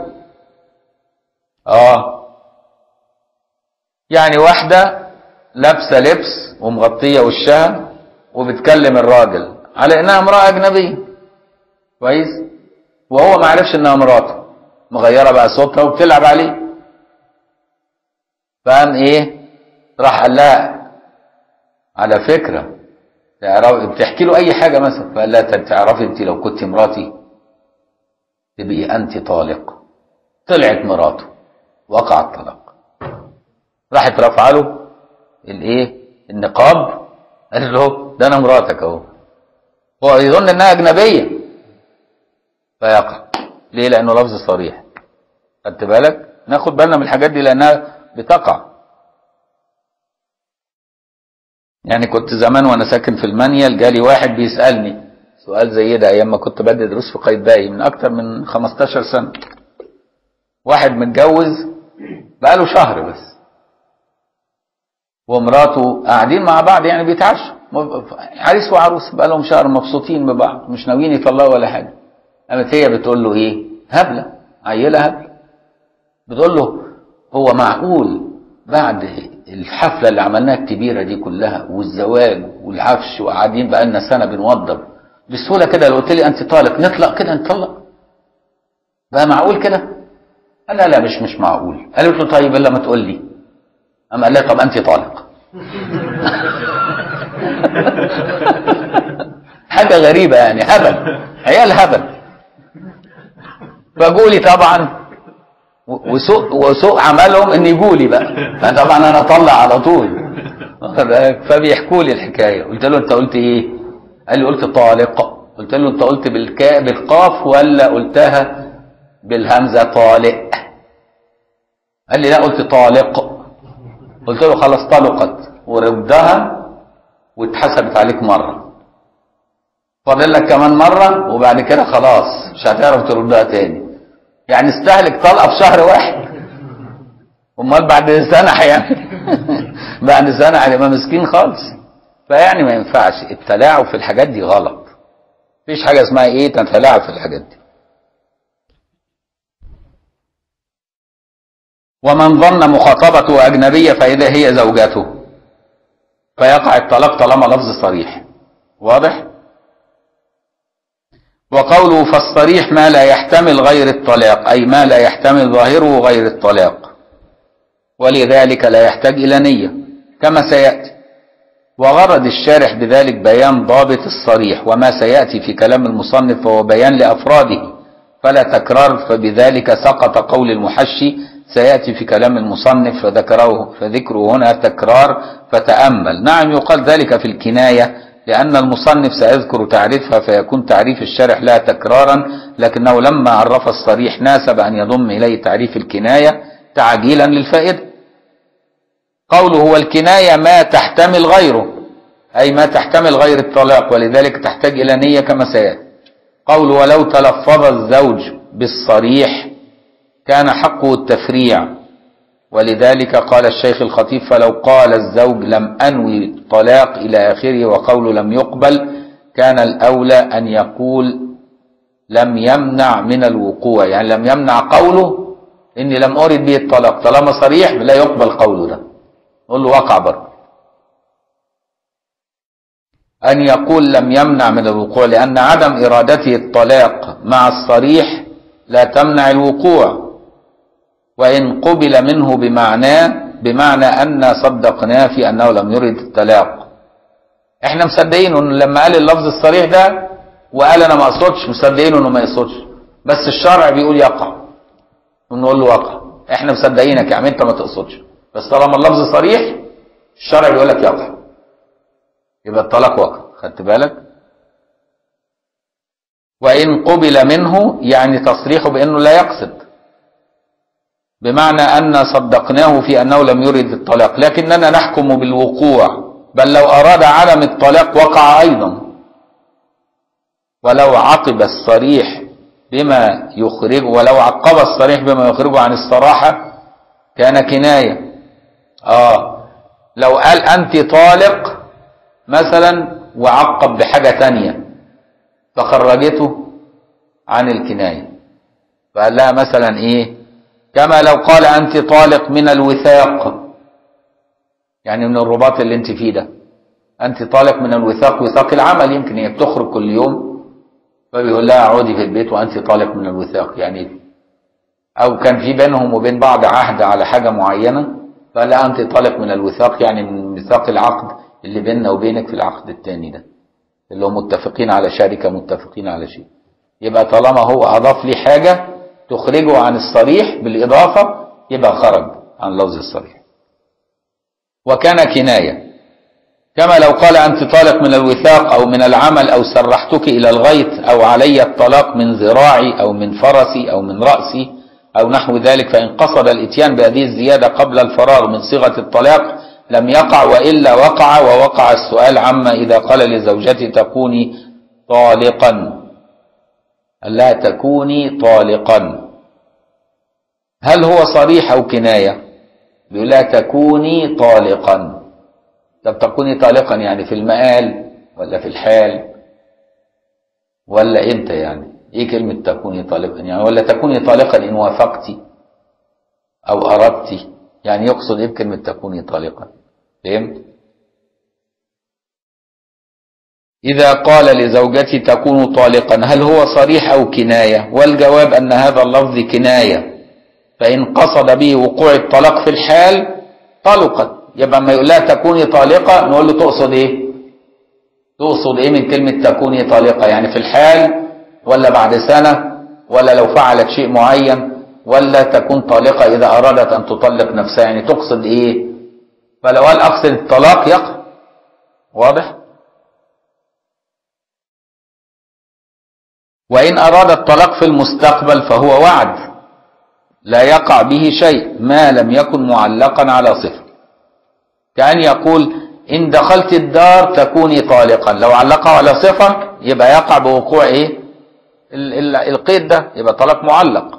آه يعني واحدة لابسة لبس ومغطية وشها وبتكلم الراجل على إنها امرأة أجنبية كويس وهو ما عرفش إنها مراته مغيرة بقى صوتها وبتلعب عليه فقام إيه راح قال لها على فكرة تعرف بتحكي له اي حاجه مثلا فقال لها تعرفي انت لو كنت مراتي تبقي انت طالق طلعت مراته وقع الطلاق راحت رافعه له الايه النقاب قال له ده انا مراتك اهو هو يظن انها اجنبيه فيقع ليه لانه لفظ صريح خدت بالك ناخد بالنا من الحاجات دي لانها بتقع يعني كنت زمان وانا ساكن في المانيال جالي واحد بيسالني سؤال زي ده ايام ما كنت بدي دروس في قايتباي من اكتر من 15 سنه واحد متجوز بقاله شهر بس ومراته قاعدين مع بعض يعني بيتعشوا عريس وعروس بقالهم شهر مبسوطين ببعض مش ناويين يطلقوا ولا حاجه قامت هي بتقول له ايه هبله عيله هبله بتقول له هو معقول بعد الحفله اللي عملناها الكبيره دي كلها والزواج والعفش وقاعدين بقالنا سنه بنوضب بسهوله كده لو قلت لي انت طالق نطلق كده نطلق بقى معقول كده قال لا لا مش مش معقول قالت له طيب الا ما تقول لي اما قال لها طب انت طالق حاجه غريبه يعني هبل عيال هبل فقولي طبعا وسوء وسوء عملهم ان يجوا لي بقى فطبعا انا اطلع على طول فبيحكوا لي الحكايه قلت له انت قلت ايه قال لي قلت طالق قلت له انت قلت بالكا بالقاف ولا قلتها بالهمزه طالق قال لي لا قلت طالق قلت له خلاص طلقت وردها واتحسبت عليك مره فاضل لك كمان مره وبعد كده خلاص مش هتعرف تردها تاني يعني استهلك طلقه في شهر واحد امال بعد سنه هيعمل بعد سنه هيبقى مسكين خالص فيعني ما ينفعش التلاعب في الحاجات دي غلط مفيش حاجه اسمها ايه تتلاعب في الحاجات دي ومن ظن مخاطبته اجنبيه فاذا هي زوجته فيقع الطلاق طالما لفظ صريح واضح وقوله فالصريح ما لا يحتمل غير الطلاق أي ما لا يحتمل ظاهره غير الطلاق ولذلك لا يحتاج إلى نية كما سيأتي وغرض الشارح بذلك بيان ضابط الصريح وما سيأتي في كلام المصنف فهو بيان لأفراده فلا تكرار فبذلك سقط قول المحشي سيأتي في كلام المصنف فذكره فذكره هنا تكرار فتأمل نعم يقال ذلك في الكناية لأن المصنف سيذكر تعريفها فيكون تعريف الشارح لها تكرارا لكنه لما عرف الصريح ناسب أن يضم إليه تعريف الكناية تعجيلا للفائدة قوله هو الكناية ما تحتمل غيره أي ما تحتمل غير الطلاق ولذلك تحتاج إلى نية كما سيأتي قول ولو تلفظ الزوج بالصريح كان حقه التفريع ولذلك قال الشيخ الخطيب فلو قال الزوج لم أنوي الطلاق إلى آخره وقول لم يقبل كان الأولى أن يقول لم يمنع من الوقوع يعني لم يمنع قوله إني لم أرد به الطلاق طالما صريح لا يقبل قوله ده نقول له وقع برضه أن يقول لم يمنع من الوقوع لأن عدم إرادته الطلاق مع الصريح لا تمنع الوقوع وإن قبل منه بمعناه بمعنى أن صدقناه في أنه لم يرد الطلاق احنا مصدقين انه لما قال اللفظ الصريح ده وقال انا ما اقصدش مصدقين انه ما يقصدش بس الشرع بيقول يقع ونقول له وقع احنا مصدقينك يا عم انت ما تقصدش بس طالما اللفظ صريح الشرع بيقول لك يقع يبقى الطلاق وقع خدت بالك وإن قبل منه يعني تصريحه بأنه لا يقصد بمعنى أن صدقناه في أنه لم يرد الطلاق لكننا نحكم بالوقوع بل لو أراد عدم الطلاق وقع أيضا ولو عقب الصريح بما يخرج ولو عقب الصريح بما يخرجه عن الصراحة كان كناية آه لو قال أنت طالق مثلا وعقب بحاجة تانية فخرجته عن الكناية فقال لها مثلا ايه كما لو قال انت طالق من الوثاق يعني من الرباط اللي انت فيه ده انت طالق من الوثاق وثاق العمل يمكن هي بتخرج كل يوم فبيقول لها اقعدي في البيت وانت طالق من الوثاق يعني او كان في بينهم وبين بعض عهد على حاجة معينة فقال لها انت طالق من الوثاق يعني من ميثاق العقد اللي بيننا وبينك في العقد التاني ده اللي هم متفقين على شركة متفقين على شيء يبقى طالما هو أضاف لي حاجة تخرجه عن الصريح بالإضافة يبقى خرج عن لفظ الصريح وكان كناية كما لو قال أنت طالق من الوثاق أو من العمل أو سرحتك إلى الغيط أو علي الطلاق من ذراعي أو من فرسي أو من رأسي أو نحو ذلك فإن قصد الإتيان بهذه الزيادة قبل الفراغ من صيغة الطلاق لم يقع وإلا وقع ووقع السؤال عما إذا قال لزوجتي تكوني طالقا لا تكوني طالقا هل هو صريح أو كناية بيقول لا تكوني طالقا طب تكوني طالقا يعني في المآل ولا في الحال ولا امتى يعني ايه كلمة تكوني طالقا يعني ولا تكوني طالقا ان وافقتي او اردتي يعني يقصد ايه بكلمة تكوني طالقا فهمت إذا قال لزوجتي تكون طالقا هل هو صريح أو كناية والجواب أن هذا اللفظ كناية فإن قصد به وقوع الطلاق في الحال طلقت يبقى ما يقول لها تكوني طالقة نقول له تقصد إيه تقصد إيه من كلمة تكوني طالقة يعني في الحال ولا بعد سنة ولا لو فعلت شيء معين ولا تكون طالقة إذا أرادت أن تطلق نفسها يعني تقصد إيه فلو قال أقصد الطلاق يقع واضح وإن أراد الطلاق في المستقبل فهو وعد لا يقع به شيء ما لم يكن معلقا على صفة كأن يقول إن دخلت الدار تكوني طالقا لو علقه على صفة يبقى يقع بوقوع إيه ال- ال- القيد ده يبقى طلاق معلق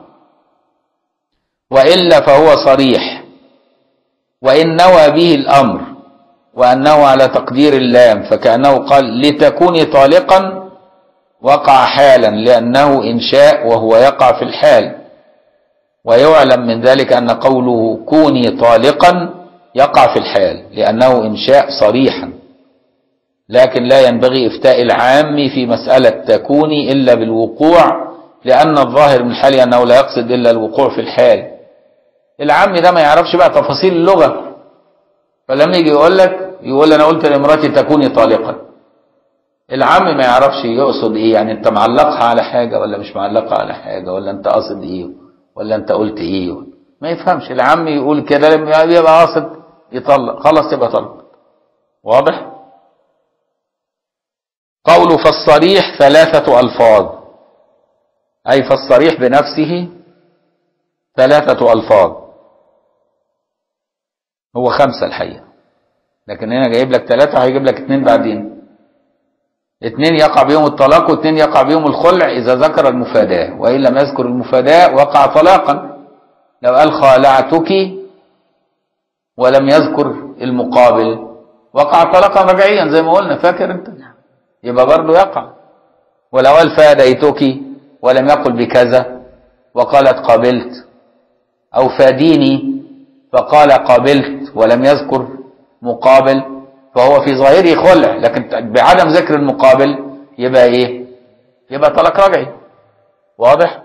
وإلا فهو صريح وإن نوى به الأمر وأنه على تقدير اللام فكأنه قال لتكوني طالقا وقع حالا لأنه إنشاء وهو يقع في الحال ويعلم من ذلك أن قوله كوني طالقا يقع في الحال لأنه إنشاء صريحا لكن لا ينبغي إفتاء العام في مسألة تكوني إلا بالوقوع لأن الظاهر من الحال أنه لا يقصد إلا الوقوع في الحال العام ده ما يعرفش بقى تفاصيل اللغة فلما يجي يقول لك يقول أنا قلت لامرأتي تكوني طالقا العام ما يعرفش يقصد إيه يعني أنت معلقها على حاجة ولا مش معلقها على حاجة ولا أنت قاصد إيه ولا أنت قلت إيه ما يفهمش العام يقول كده لما يبقى قاصد يطلق خلاص يبقى طلق واضح قول فالصريح ثلاثة ألفاظ أي فالصريح بنفسه ثلاثة ألفاظ هو خمسة الحقيقة لكن هنا جايب لك ثلاثة هيجيب لك اثنين بعدين اثنين يقع بيهم الطلاق واثنين يقع بيهم الخلع إذا ذكر المفاداة وإن لم يذكر المفاداة وقع طلاقا لو قال خالعتك ولم يذكر المقابل وقع طلاقا رجعيا زي ما قلنا فاكر انت يبقى برضه يقع ولو قال فاديتك ولم يقل بكذا وقالت قابلت او فاديني فقال قابلت ولم يذكر مقابل فهو في ظاهره خلع لكن بعدم ذكر المقابل يبقى ايه يبقى طلاق رجعي واضح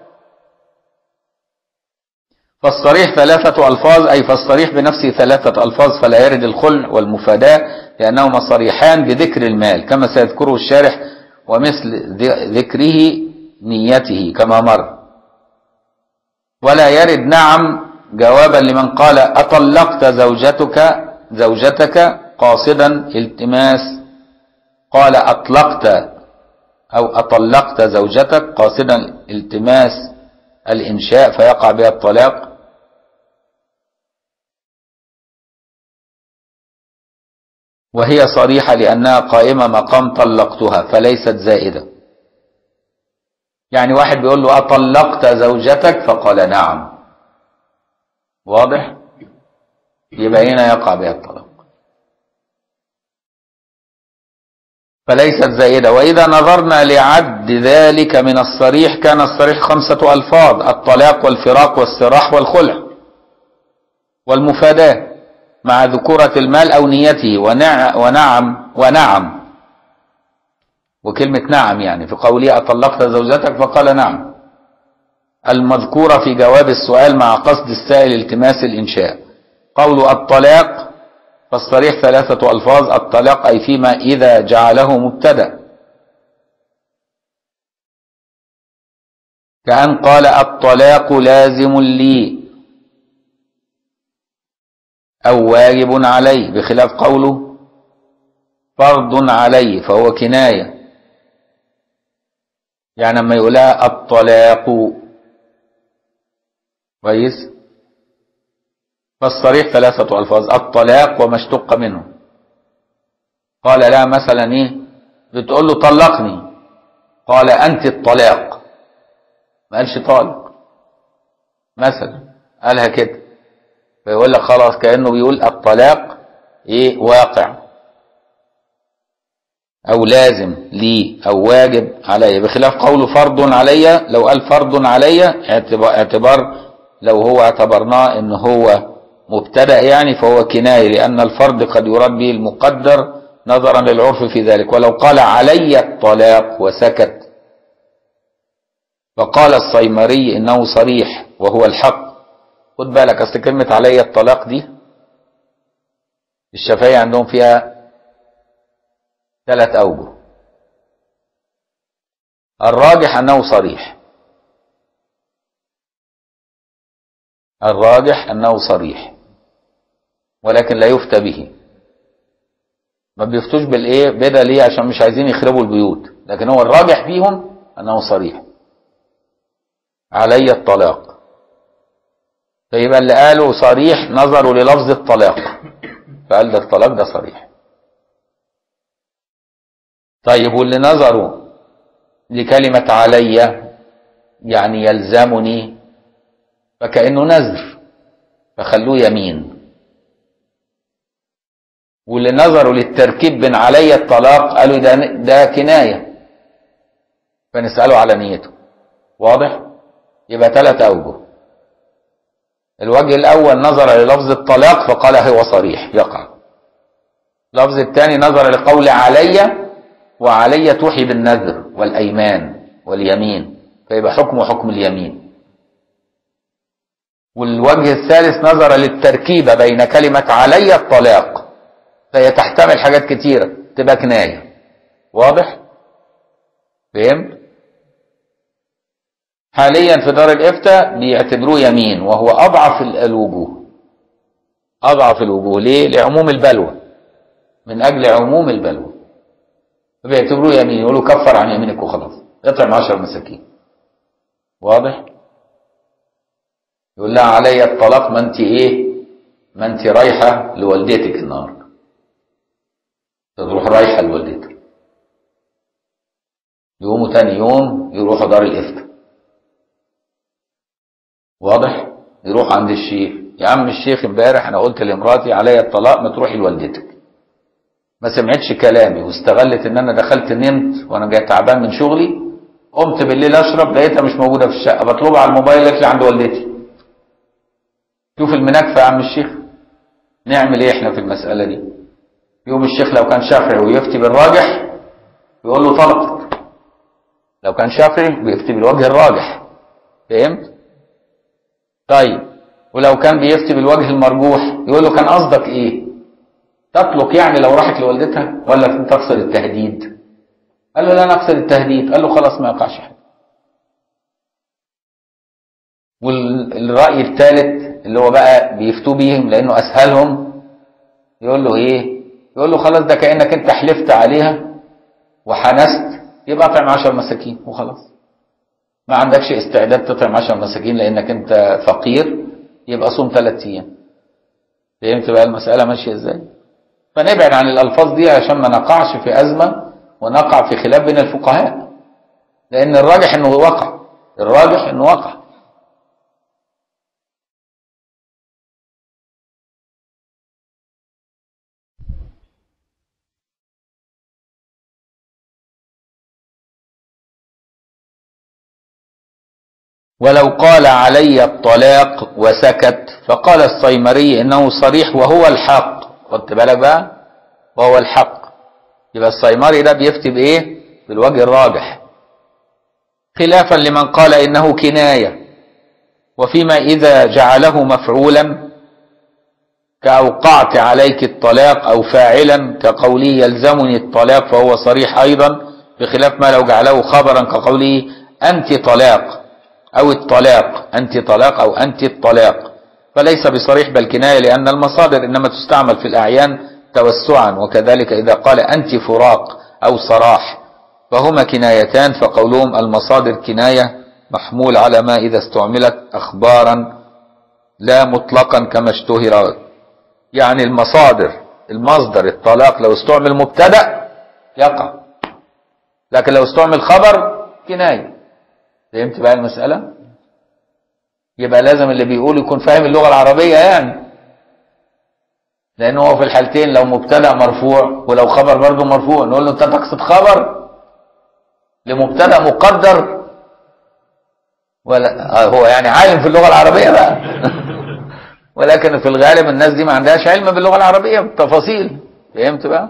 فالصريح ثلاثة ألفاظ أي فالصريح بنفسه ثلاثة ألفاظ فلا يرد الخلع والمفاداة لأنهما صريحان بذكر المال كما سيذكره الشارح ومثل ذكره نيته كما مر ولا يرد نعم جوابا لمن قال أطلقت زوجتك زوجتك قاصدا التماس قال أطلقت أو أطلقت زوجتك قاصدا التماس الإنشاء فيقع بها الطلاق وهي صريحة لأنها قائمة مقام طلقتها فليست زائدة يعني واحد بيقول له أطلقت زوجتك فقال نعم واضح يبقى هنا يقع بها الطلاق فليست زائدة وإذا نظرنا لعد ذلك من الصريح كان الصريح خمسة ألفاظ الطلاق والفراق والسراح والخلع والمفاداة مع ذكورة المال أو نيته ونع ونعم ونعم وكلمة نعم يعني في قوله أطلقت زوجتك فقال نعم المذكورة في جواب السؤال مع قصد السائل التماس الإنشاء قول الطلاق فالصريح ثلاثة ألفاظ الطلاق أي فيما إذا جعله مبتدأ كأن قال الطلاق لازم لي أو واجب علي بخلاف قوله فرض علي فهو كناية يعني لما يقولها الطلاق كويس فالصريح ثلاثة ألفاظ الطلاق وما اشتق منه قال لا مثلا ايه بتقول له طلقني قال أنت الطلاق ما قالش طالق مثلا قالها كده فيقول لك خلاص كأنه بيقول الطلاق ايه واقع او لازم لي او واجب علي بخلاف قوله فرض علي لو قال فرض علي اعتبار لو هو اعتبرناه ان هو مبتدا يعني فهو كنايه لان الفرض قد يراد به المقدر نظرا للعرف في ذلك ولو قال علي الطلاق وسكت فقال الصيمري انه صريح وهو الحق خد بالك اصل كلمه علي الطلاق دي الشافعيه عندهم فيها ثلاث اوجه الراجح انه صريح الراجح انه صريح ولكن لا يفتى به ما بيفتوش بالايه بدا ليه عشان مش عايزين يخربوا البيوت لكن هو الراجح فيهم انه صريح علي الطلاق فيبقى اللي قالوا صريح نظروا للفظ الطلاق فقال ده الطلاق ده صريح طيب واللي نظروا لكلمة علي يعني يلزمني فكأنه نذر فخلوه يمين واللي نظروا للتركيب بين علي الطلاق قالوا ده, ده كناية فنسأله على نيته واضح يبقى ثلاث أوجه الوجه الأول نظر للفظ الطلاق فقال هو صريح يقع اللفظ الثاني نظر لقول علي وعلي توحي بالنذر والأيمان واليمين فيبقى حكمه حكم اليمين والوجه الثالث نظر للتركيبة بين كلمة علي الطلاق فهي تحتمل حاجات كتيرة تبقى كناية واضح؟ فهمت؟ حاليا في دار الإفتاء بيعتبروه يمين وهو أضعف الوجوه أضعف الوجوه ليه؟ لعموم البلوى من أجل عموم البلوى فبيعتبروه يمين يقولوا كفر عن يمينك وخلاص اطعم عشر مساكين واضح؟ يقول لها علي الطلاق ما انت ايه؟ ما انت رايحة لوالدتك النهارده تروح رايحة لوالدتك يقوموا تاني يوم يروحوا دار الإفتاء واضح يروح عند الشيخ يا عم الشيخ امبارح انا قلت لمراتي عليا الطلاق ما تروحي لوالدتك ما سمعتش كلامي واستغلت ان انا دخلت نمت وانا جاي تعبان من شغلي قمت بالليل اشرب لقيتها مش موجوده في الشقه بطلبها على الموبايل قالت لي عند والدتي شوف المناكفه يا عم الشيخ نعمل ايه احنا في المساله دي يوم الشيخ لو كان شافعي ويفتي بالراجح يقول له طلقت لو كان شافعي بيفتي بالوجه الراجح فهمت طيب ولو كان بيفتي بالوجه المرجوح يقول له كان قصدك ايه تطلق يعني لو راحت لوالدتها ولا تقصد التهديد قال له لا نقصد التهديد قال له خلاص ما يقعش حاجه والرأي الثالث اللي هو بقى بيفتوا بيهم لأنه أسهلهم يقول له إيه؟ يقول له خلاص ده كأنك أنت حلفت عليها وحنست يبقى اطعم 10 مساكين وخلاص ما عندكش استعداد تطعم 10 مساكين لأنك أنت فقير يبقى صوم ثلاث أيام فهمت بقى المسألة ماشية إزاي؟ فنبعد عن الألفاظ دي عشان ما نقعش في أزمة ونقع في خلاف بين الفقهاء لأن الراجح إنه وقع الراجح إنه وقع ولو قال علي الطلاق وسكت فقال الصيمري انه صريح وهو الحق خدت بالك بقى وهو الحق يبقى الصيمري ده بيفتي بايه بالوجه الراجح خلافا لمن قال انه كنايه وفيما اذا جعله مفعولا كاوقعت عليك الطلاق او فاعلا كقوله يلزمني الطلاق فهو صريح ايضا بخلاف ما لو جعله خبرا كقوله انت طلاق أو الطلاق أنت طلاق أو أنت الطلاق فليس بصريح بل كناية لأن المصادر إنما تستعمل في الأعيان توسعا وكذلك إذا قال أنت فراق أو صراح فهما كنايتان فقولهم المصادر كناية محمول على ما إذا استعملت أخبارا لا مطلقا كما اشتهر يعني المصادر المصدر الطلاق لو استعمل مبتدأ يقع لكن لو استعمل خبر كنايه فهمت بقى المسألة يبقى لازم اللي بيقول يكون فاهم اللغة العربية يعني لأنه هو في الحالتين لو مبتدأ مرفوع ولو خبر برضه مرفوع نقول له أنت تقصد خبر لمبتدأ مقدر ولا هو يعني عالم في اللغة العربية بقى ولكن في الغالب الناس دي ما عندهاش علم باللغة العربية بالتفاصيل فهمت بقى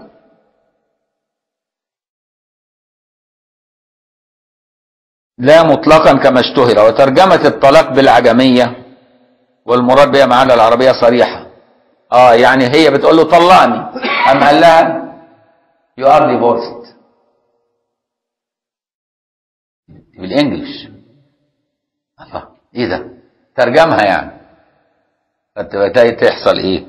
لا مطلقا كما اشتهر وترجمة الطلاق بالعجمية والمراد بها معانا العربية صريحة اه يعني هي بتقول له طلقني أم قال لها you are divorced بالانجلش الله ايه ده ترجمها يعني فتبتدي تحصل ايه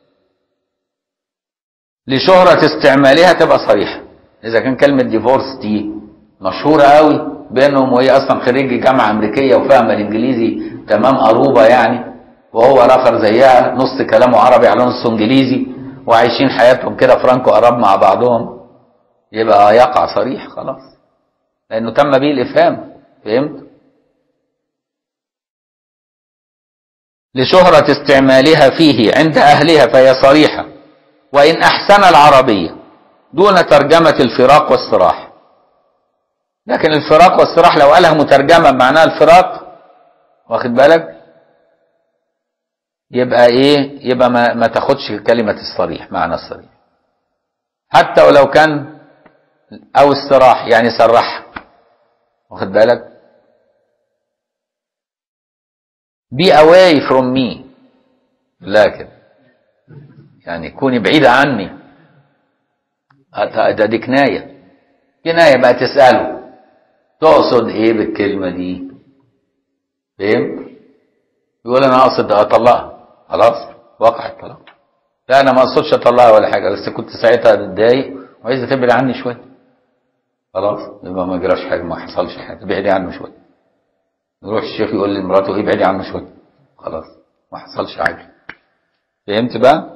لشهرة استعمالها تبقى صريحة اذا كان كلمة ديفورس دي مشهورة قوي بينهم وهي اصلا خريج جامعه امريكيه وفاهمه الانجليزي تمام قروبه يعني وهو رخر زيها نص كلامه عربي على نص انجليزي وعايشين حياتهم كده فرانكو اراب مع بعضهم يبقى يقع صريح خلاص لانه تم به الافهام فهمت لشهرة استعمالها فيه عند أهلها فهي صريحة وإن أحسن العربية دون ترجمة الفراق والصراح لكن الفراق والصراح لو قالها مترجمة معناها الفراق واخد بالك يبقى ايه يبقى ما, ما تاخدش كلمة الصريح معنى الصريح حتى ولو كان او استراح يعني سرحها واخد بالك be away from me لا كده يعني كوني بعيدة عني ده دي كناية كناية بقى تسأله تقصد ايه بالكلمة دي فهم يقول انا اقصد اطلقها خلاص وقع الطلاق لا انا ما اقصدش اطلقها ولا حاجة بس كنت ساعتها متضايق وعايزة تبعد عني شوية خلاص يبقى ما جراش حاجة ما حصلش حاجة ابعدي عنه شوية يروح الشيخ يقول لمراته ايه ابعدي عنه شوية خلاص ما حصلش حاجة فهمت بقى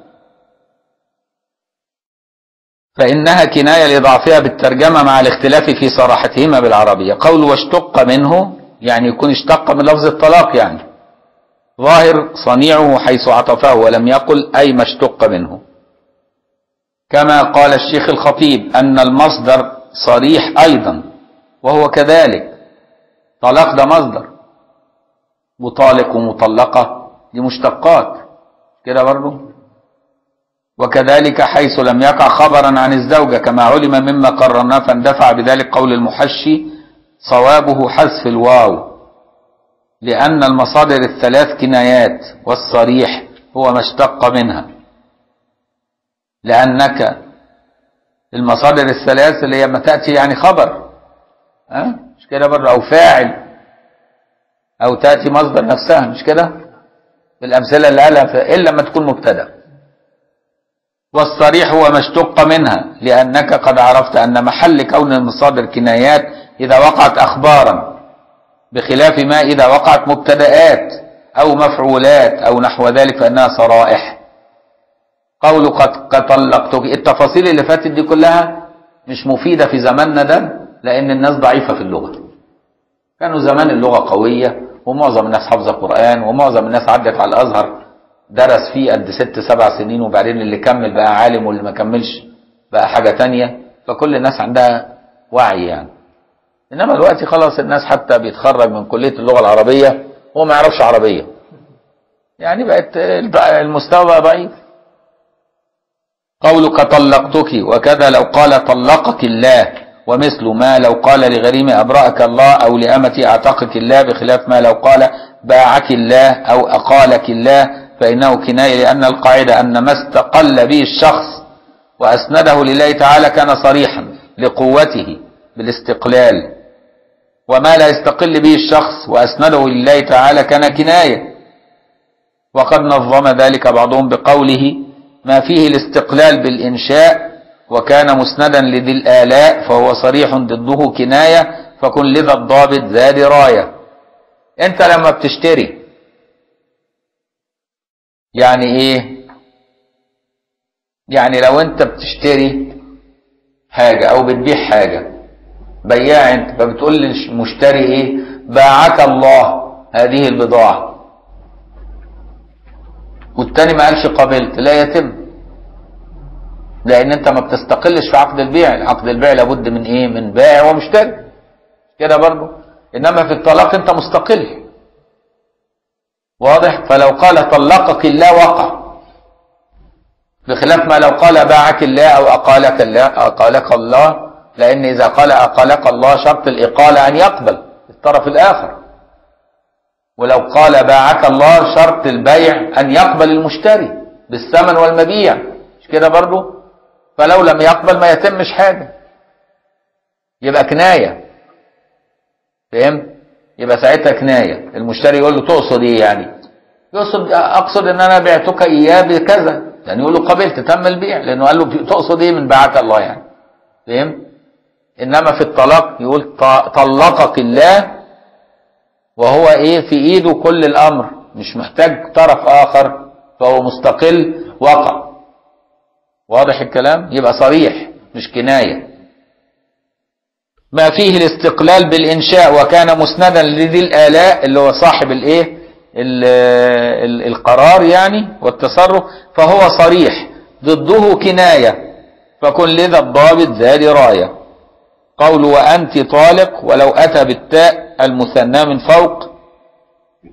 فإنها كناية لضعفها بالترجمة مع الاختلاف في صراحتهما بالعربية قول واشتق منه يعني يكون اشتق من لفظ الطلاق يعني ظاهر صنيعه حيث عطفه ولم يقل أي ما اشتق منه كما قال الشيخ الخطيب أن المصدر صريح أيضا وهو كذلك طلاق ده مصدر مطالق ومطلقة دي مشتقات كده برضه وكذلك حيث لم يقع خبرا عن الزوجة كما علم مما قررناه فاندفع بذلك قول المحشي صوابه حذف الواو لأن المصادر الثلاث كنايات والصريح هو ما اشتق منها لأنك المصادر الثلاث اللي هي ما تأتي يعني خبر ها مش كده برضه أو فاعل أو تأتي مصدر نفسها مش كده بالأمثلة اللي قالها إلا لما تكون مبتدأ والصريح هو ما اشتق منها لأنك قد عرفت أن محل كون المصادر كنايات إذا وقعت أخبارا بخلاف ما إذا وقعت مبتدآت أو مفعولات أو نحو ذلك فإنها صرائح قول قد طلقتك التفاصيل اللي فاتت دي كلها مش مفيدة في زماننا ده لأن الناس ضعيفة في اللغة كانوا زمان اللغة قوية ومعظم الناس حافظة قرآن ومعظم الناس عدت على الأزهر درس فيه قد ست سبع سنين وبعدين اللي كمل بقى عالم واللي ما كملش بقى حاجة تانية فكل الناس عندها وعي يعني إنما دلوقتي خلاص الناس حتى بيتخرج من كلية اللغة العربية هو ما يعرفش عربية يعني بقت المستوى بقى ضعيف قولك طلقتك وكذا لو قال طلقك الله ومثل ما لو قال لغريم أبرأك الله أو لأمتي أعتقك الله بخلاف ما لو قال باعك الله أو أقالك الله فإنه كناية لأن القاعدة أن ما استقل به الشخص وأسنده لله تعالى كان صريحا لقوته بالاستقلال وما لا يستقل به الشخص وأسنده لله تعالى كان كناية وقد نظم ذلك بعضهم بقوله ما فيه الاستقلال بالإنشاء وكان مسندا لذي الآلاء فهو صريح ضده كناية فكن لذا الضابط ذا دراية انت لما بتشتري يعني ايه يعني لو انت بتشتري حاجة او بتبيع حاجة بياع انت فبتقول للمشتري ايه باعك الله هذه البضاعة والتاني ما قالش قبلت لا يتم لان انت ما بتستقلش في عقد البيع عقد البيع لابد من ايه من بائع ومشتري كده برضو انما في الطلاق انت مستقل واضح فلو قال طلقك الله وقع بخلاف ما لو قال باعك الله او اقالك الله اقالك الله لان اذا قال اقالك الله شرط الاقاله ان يقبل الطرف الاخر ولو قال باعك الله شرط البيع ان يقبل المشتري بالثمن والمبيع مش كده برضو فلو لم يقبل ما يتمش حاجه يبقى كنايه فهمت يبقى ساعتها كناية المشتري يقول له تقصد ايه يعني يقصد اقصد ان انا بعتك اياه بكذا يعني يقول له قبلت تم البيع لانه قال له تقصد ايه من باعك الله يعني فهم انما في الطلاق يقول طلقك الله وهو ايه في ايده كل الامر مش محتاج طرف اخر فهو مستقل وقع واضح الكلام يبقى صريح مش كنايه ما فيه الاستقلال بالإنشاء وكان مسندا لذي الآلاء اللي هو صاحب الايه القرار يعني والتصرف فهو صريح ضده كناية فكن لذا الضابط ذا دراية قول وأنت طالق ولو أتى بالتاء المثنى من فوق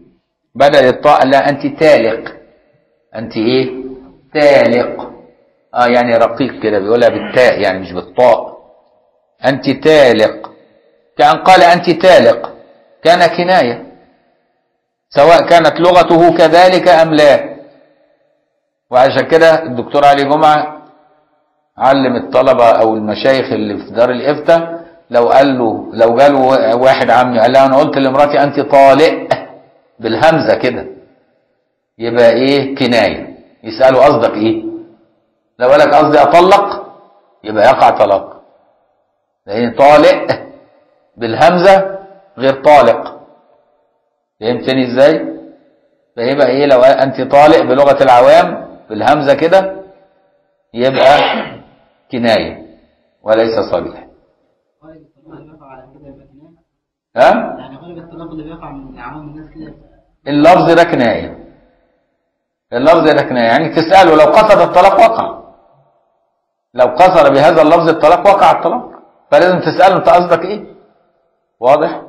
بدل الطاء لا أنت تالق أنت إيه تالق اه يعني رقيق كده بيقولها بالتاء يعني مش بالطاء انت تالق كأن قال انت تالق كان كناية سواء كانت لغته كذلك ام لا وعشان كده الدكتور علي جمعة علم الطلبة او المشايخ اللي في دار الافتاء لو قال له لو جاله واحد عمي قال له انا قلت لمراتي انت طالق بالهمزة كده يبقى ايه كناية يسأله قصدك ايه لو قال لك قصدي اطلق يبقى يقع طلاق لان طالق بالهمزة غير طالق فهمتني ازاي فيبقى ايه لو قال انت طالق بلغة العوام بالهمزة كده يبقى كناية وليس صريح غالب الطلاق اللي بيقع على كده يبقى كناية ها يعني غالب الطلاق اللي بيقع من عوام الناس كده اللفظ ده كناية اللفظ ده كناية يعني تسأله لو قصد الطلاق وقع لو قصر بهذا اللفظ الطلاق وقع الطلاق فلازم تسأله انت قصدك ايه واضح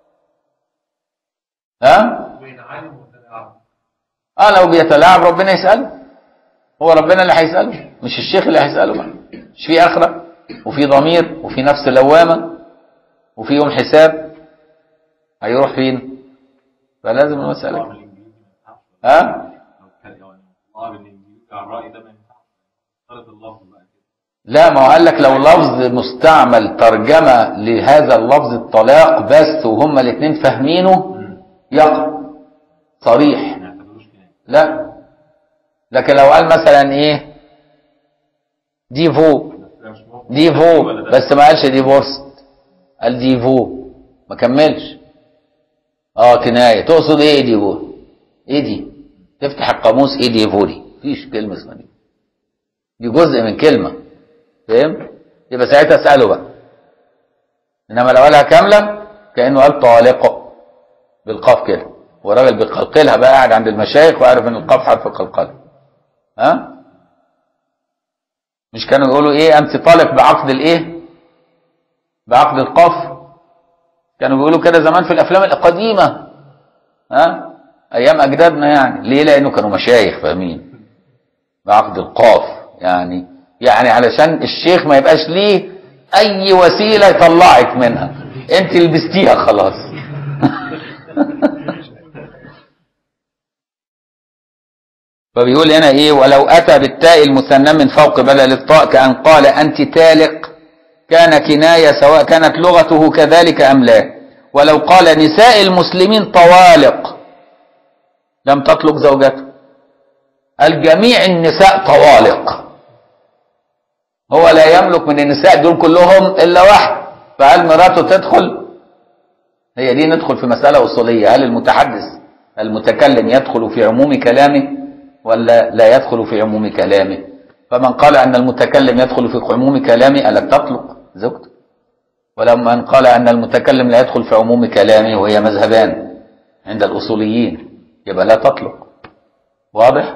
ها اه لو بيتلاعب ربنا يسأله هو ربنا اللي هيسأله مش الشيخ اللي هيسأله بقى مش في آخرة وفي ضمير وفي نفس لوامة وفي يوم حساب هيروح فين فلازم المسألة ها لا ما هو قال لك لو لفظ مستعمل ترجمة لهذا اللفظ الطلاق بس وهما الاثنين فاهمينه يقع صريح لا لكن لو قال مثلا ايه ديفو ديفو بس ما قالش ديفورس قال ديفو ما كملش اه كناية تقصد ايه ديفو ايه دي تفتح القاموس ايه ديفو دي مفيش كلمة اسمها دي دي جزء من كلمة فاهم يبقى ساعتها اسأله بقى انما لو قالها كاملة كأنه قال طالق بالقاف كده والراجل بيقلقلها بقى قاعد عند المشايخ وعارف ان القاف حرف قلقله ها مش كانوا يقولوا ايه انت طالق بعقد الايه بعقد القاف كانوا بيقولوا كده زمان في الافلام القديمه ها ايام اجدادنا يعني ليه لانه كانوا مشايخ فاهمين بعقد القاف يعني يعني علشان الشيخ ما يبقاش ليه اي وسيله يطلعك منها انت لبستيها خلاص فبيقول هنا ايه ولو اتى بالتاء المثنى من فوق بدل الطاء كان قال انت تالق كان كنايه سواء كانت لغته كذلك ام لا ولو قال نساء المسلمين طوالق لم تطلق زوجته الجميع النساء طوالق هو لا يملك من النساء دول كلهم الا واحد فهل مراته تدخل هي دي ندخل في مساله اصوليه هل المتحدث المتكلم يدخل في عموم كلامه ولا لا يدخل في عموم كلامه فمن قال أن المتكلم يدخل في عموم كلامه ألا تطلق زوجته ولما من قال أن المتكلم لا يدخل في عموم كلامه وهي مذهبان عند الأصوليين يبقى لا تطلق واضح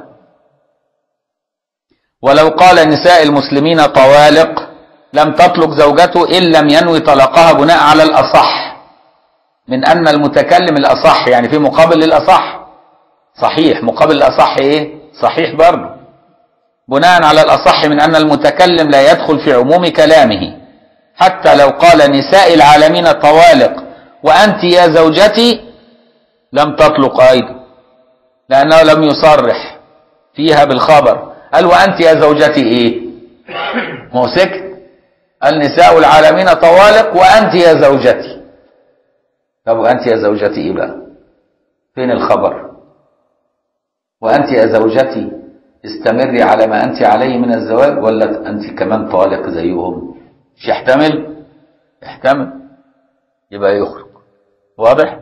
ولو قال نساء المسلمين طوالق لم تطلق زوجته إن لم ينوي طلاقها بناء على الأصح من أن المتكلم الأصح يعني في مقابل للأصح صحيح مقابل الأصح إيه صحيح برضه بناء على الأصح من أن المتكلم لا يدخل في عموم كلامه حتى لو قال نساء العالمين طوالق وأنت يا زوجتي لم تطلق أيضا لأنه لم يصرح فيها بالخبر قال وأنت يا زوجتي إيه هو سكت النساء العالمين طوالق وأنت يا زوجتي طب وأنت يا زوجتي إيه بقى فين الخبر وأنت يا زوجتي استمري على ما أنت عليه من الزواج ولا أنت كمان طالق زيهم مش يحتمل يحتمل يبقى يخرج واضح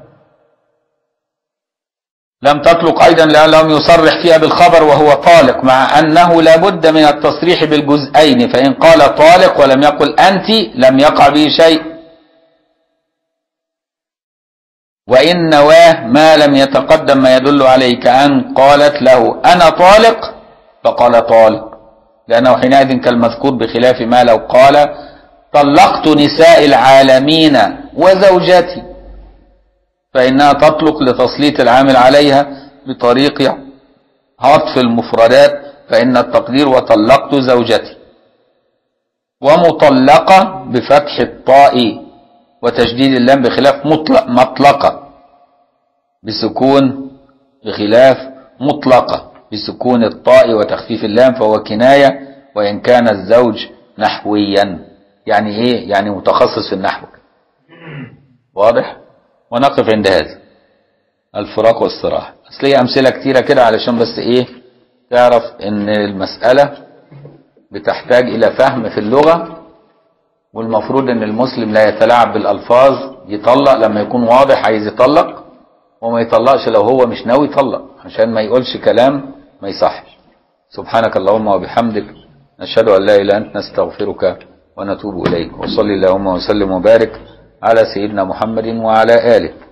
لم تطلق أيضا لم يصرح فيها بالخبر وهو طالق مع أنه لابد من التصريح بالجزئين فإن قال طالق ولم يقل أنت لم يقع به شيء وإن نواه ما لم يتقدم ما يدل عليه كأن قالت له أنا طالق فقال طالق لأنه حينئذ كالمذكور بخلاف ما لو قال طلقت نساء العالمين وزوجتي فإنها تطلق لتسليط العامل عليها بطريق عطف المفردات فإن التقدير وطلقت زوجتي ومطلقة بفتح الطاء وتشديد اللام بخلاف مطلق مطلقة بسكون بخلاف مطلقة بسكون الطاء وتخفيف اللام فهو كناية وإن كان الزوج نحويا يعني إيه يعني متخصص في النحو واضح ونقف عند هذا الفراق والصراحة أصل هي أمثلة كتيرة كده علشان بس إيه تعرف إن المسألة بتحتاج إلى فهم في اللغة والمفروض إن المسلم لا يتلاعب بالألفاظ يطلق لما يكون واضح عايز يطلق وما يطلقش لو هو مش ناوي يطلق عشان ما يقولش كلام ما يصحش سبحانك اللهم وبحمدك نشهد أن لا إله إلا أنت نستغفرك ونتوب إليك وصلي اللهم وسلم وبارك على سيدنا محمد وعلى آله